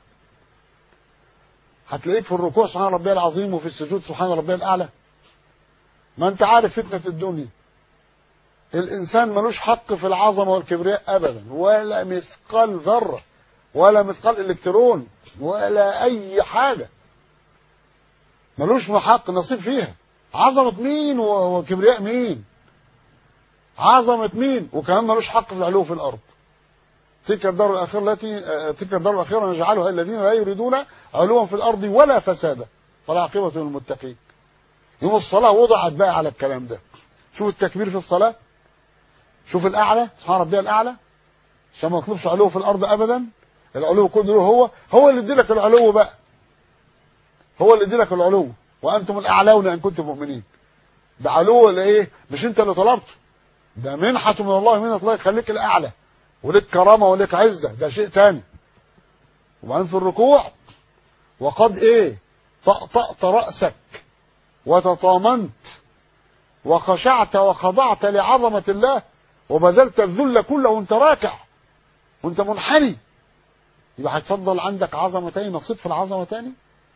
هتلاقيك في الركوع سبحان ربي العظيم وفي السجود سبحان ربي الاعلى ما انت عارف فتنه الدنيا الانسان ملوش حق في العظمه والكبرياء ابدا ولا مثقال ذره ولا مثقال الكترون ولا اي حاجه ملوش حق نصيب فيها عظمه مين وكبرياء مين عظمه مين وكمان ملوش حق في العلو في الارض تلك الدار الاخره التي تلك الدار الاخره نجعلها الذين لا يريدون علوا في الارض ولا فسادا والعاقبه للمتقين يوم الصلاه وضعت بقى على الكلام ده شوف التكبير في الصلاه شوف الاعلى سبحان ربي الاعلى عشان ما يطلبش علو في الارض ابدا العلو كله هو هو اللي اديلك العلو بقى هو اللي اديلك العلو وانتم الاعلون ان كنتم مؤمنين ده علو ولا ايه مش انت اللي طلبته ده منحة من الله من الله يخليك الاعلى ولك كرامه ولك عزه ده شيء تاني وبعدين في الركوع وقد ايه طأطأت رأسك وتطامنت وخشعت وخضعت لعظمة الله وبذلت الذل كله وانت راكع وانت منحني يبقى هيتفضل عندك عظمة تاني نصيب في العظمة تاني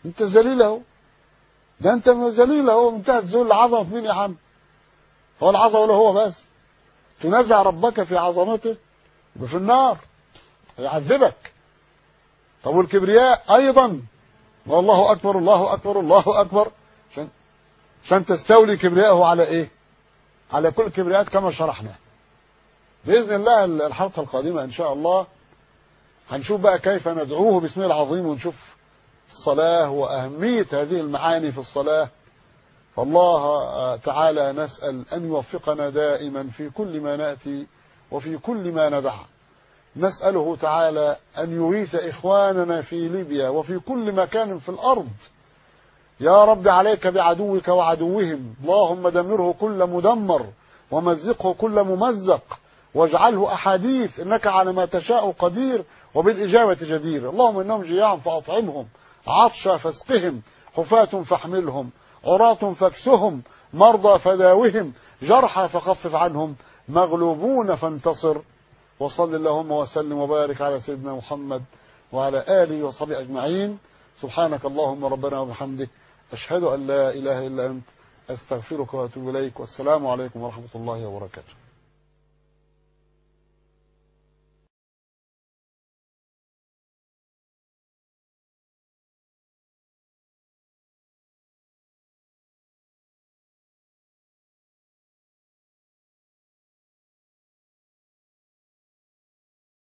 انت ذليل اهو ده انت ذليل اهو منتهى الذل العظمه في مين يا عم هو العظمه ولا هو بس تنازع ربك في عظمته يبقى في النار يعذبك طب والكبرياء ايضا والله اكبر الله اكبر الله اكبر عشان عشان تستولي كبرياءه على ايه على كل كبرياءات كما شرحنا باذن الله الحلقه القادمه ان شاء الله هنشوف بقى كيف ندعوه باسمه العظيم ونشوف الصلاه واهميه هذه المعاني في الصلاه فالله تعالى نسال ان يوفقنا دائما في كل ما ناتي وفي كل ما ندع نسأله تعالى أن يغيث إخواننا في ليبيا وفي كل مكان في الأرض يا رب عليك بعدوك وعدوهم اللهم دمره كل مدمر ومزقه كل ممزق واجعله أحاديث إنك على ما تشاء قدير وبالإجابة جدير اللهم إنهم جياع فأطعمهم عطشا فاسقهم حفاة فاحملهم عراة فاكسهم مرضى فداوهم جرحى فخفف عنهم مغلوبون فانتصر وصل اللهم وسلم وبارك على سيدنا محمد وعلى آله وصحبه أجمعين سبحانك اللهم ربنا وبحمدك أشهد أن لا إله إلا أنت أستغفرك وأتوب إليك والسلام عليكم ورحمة الله وبركاته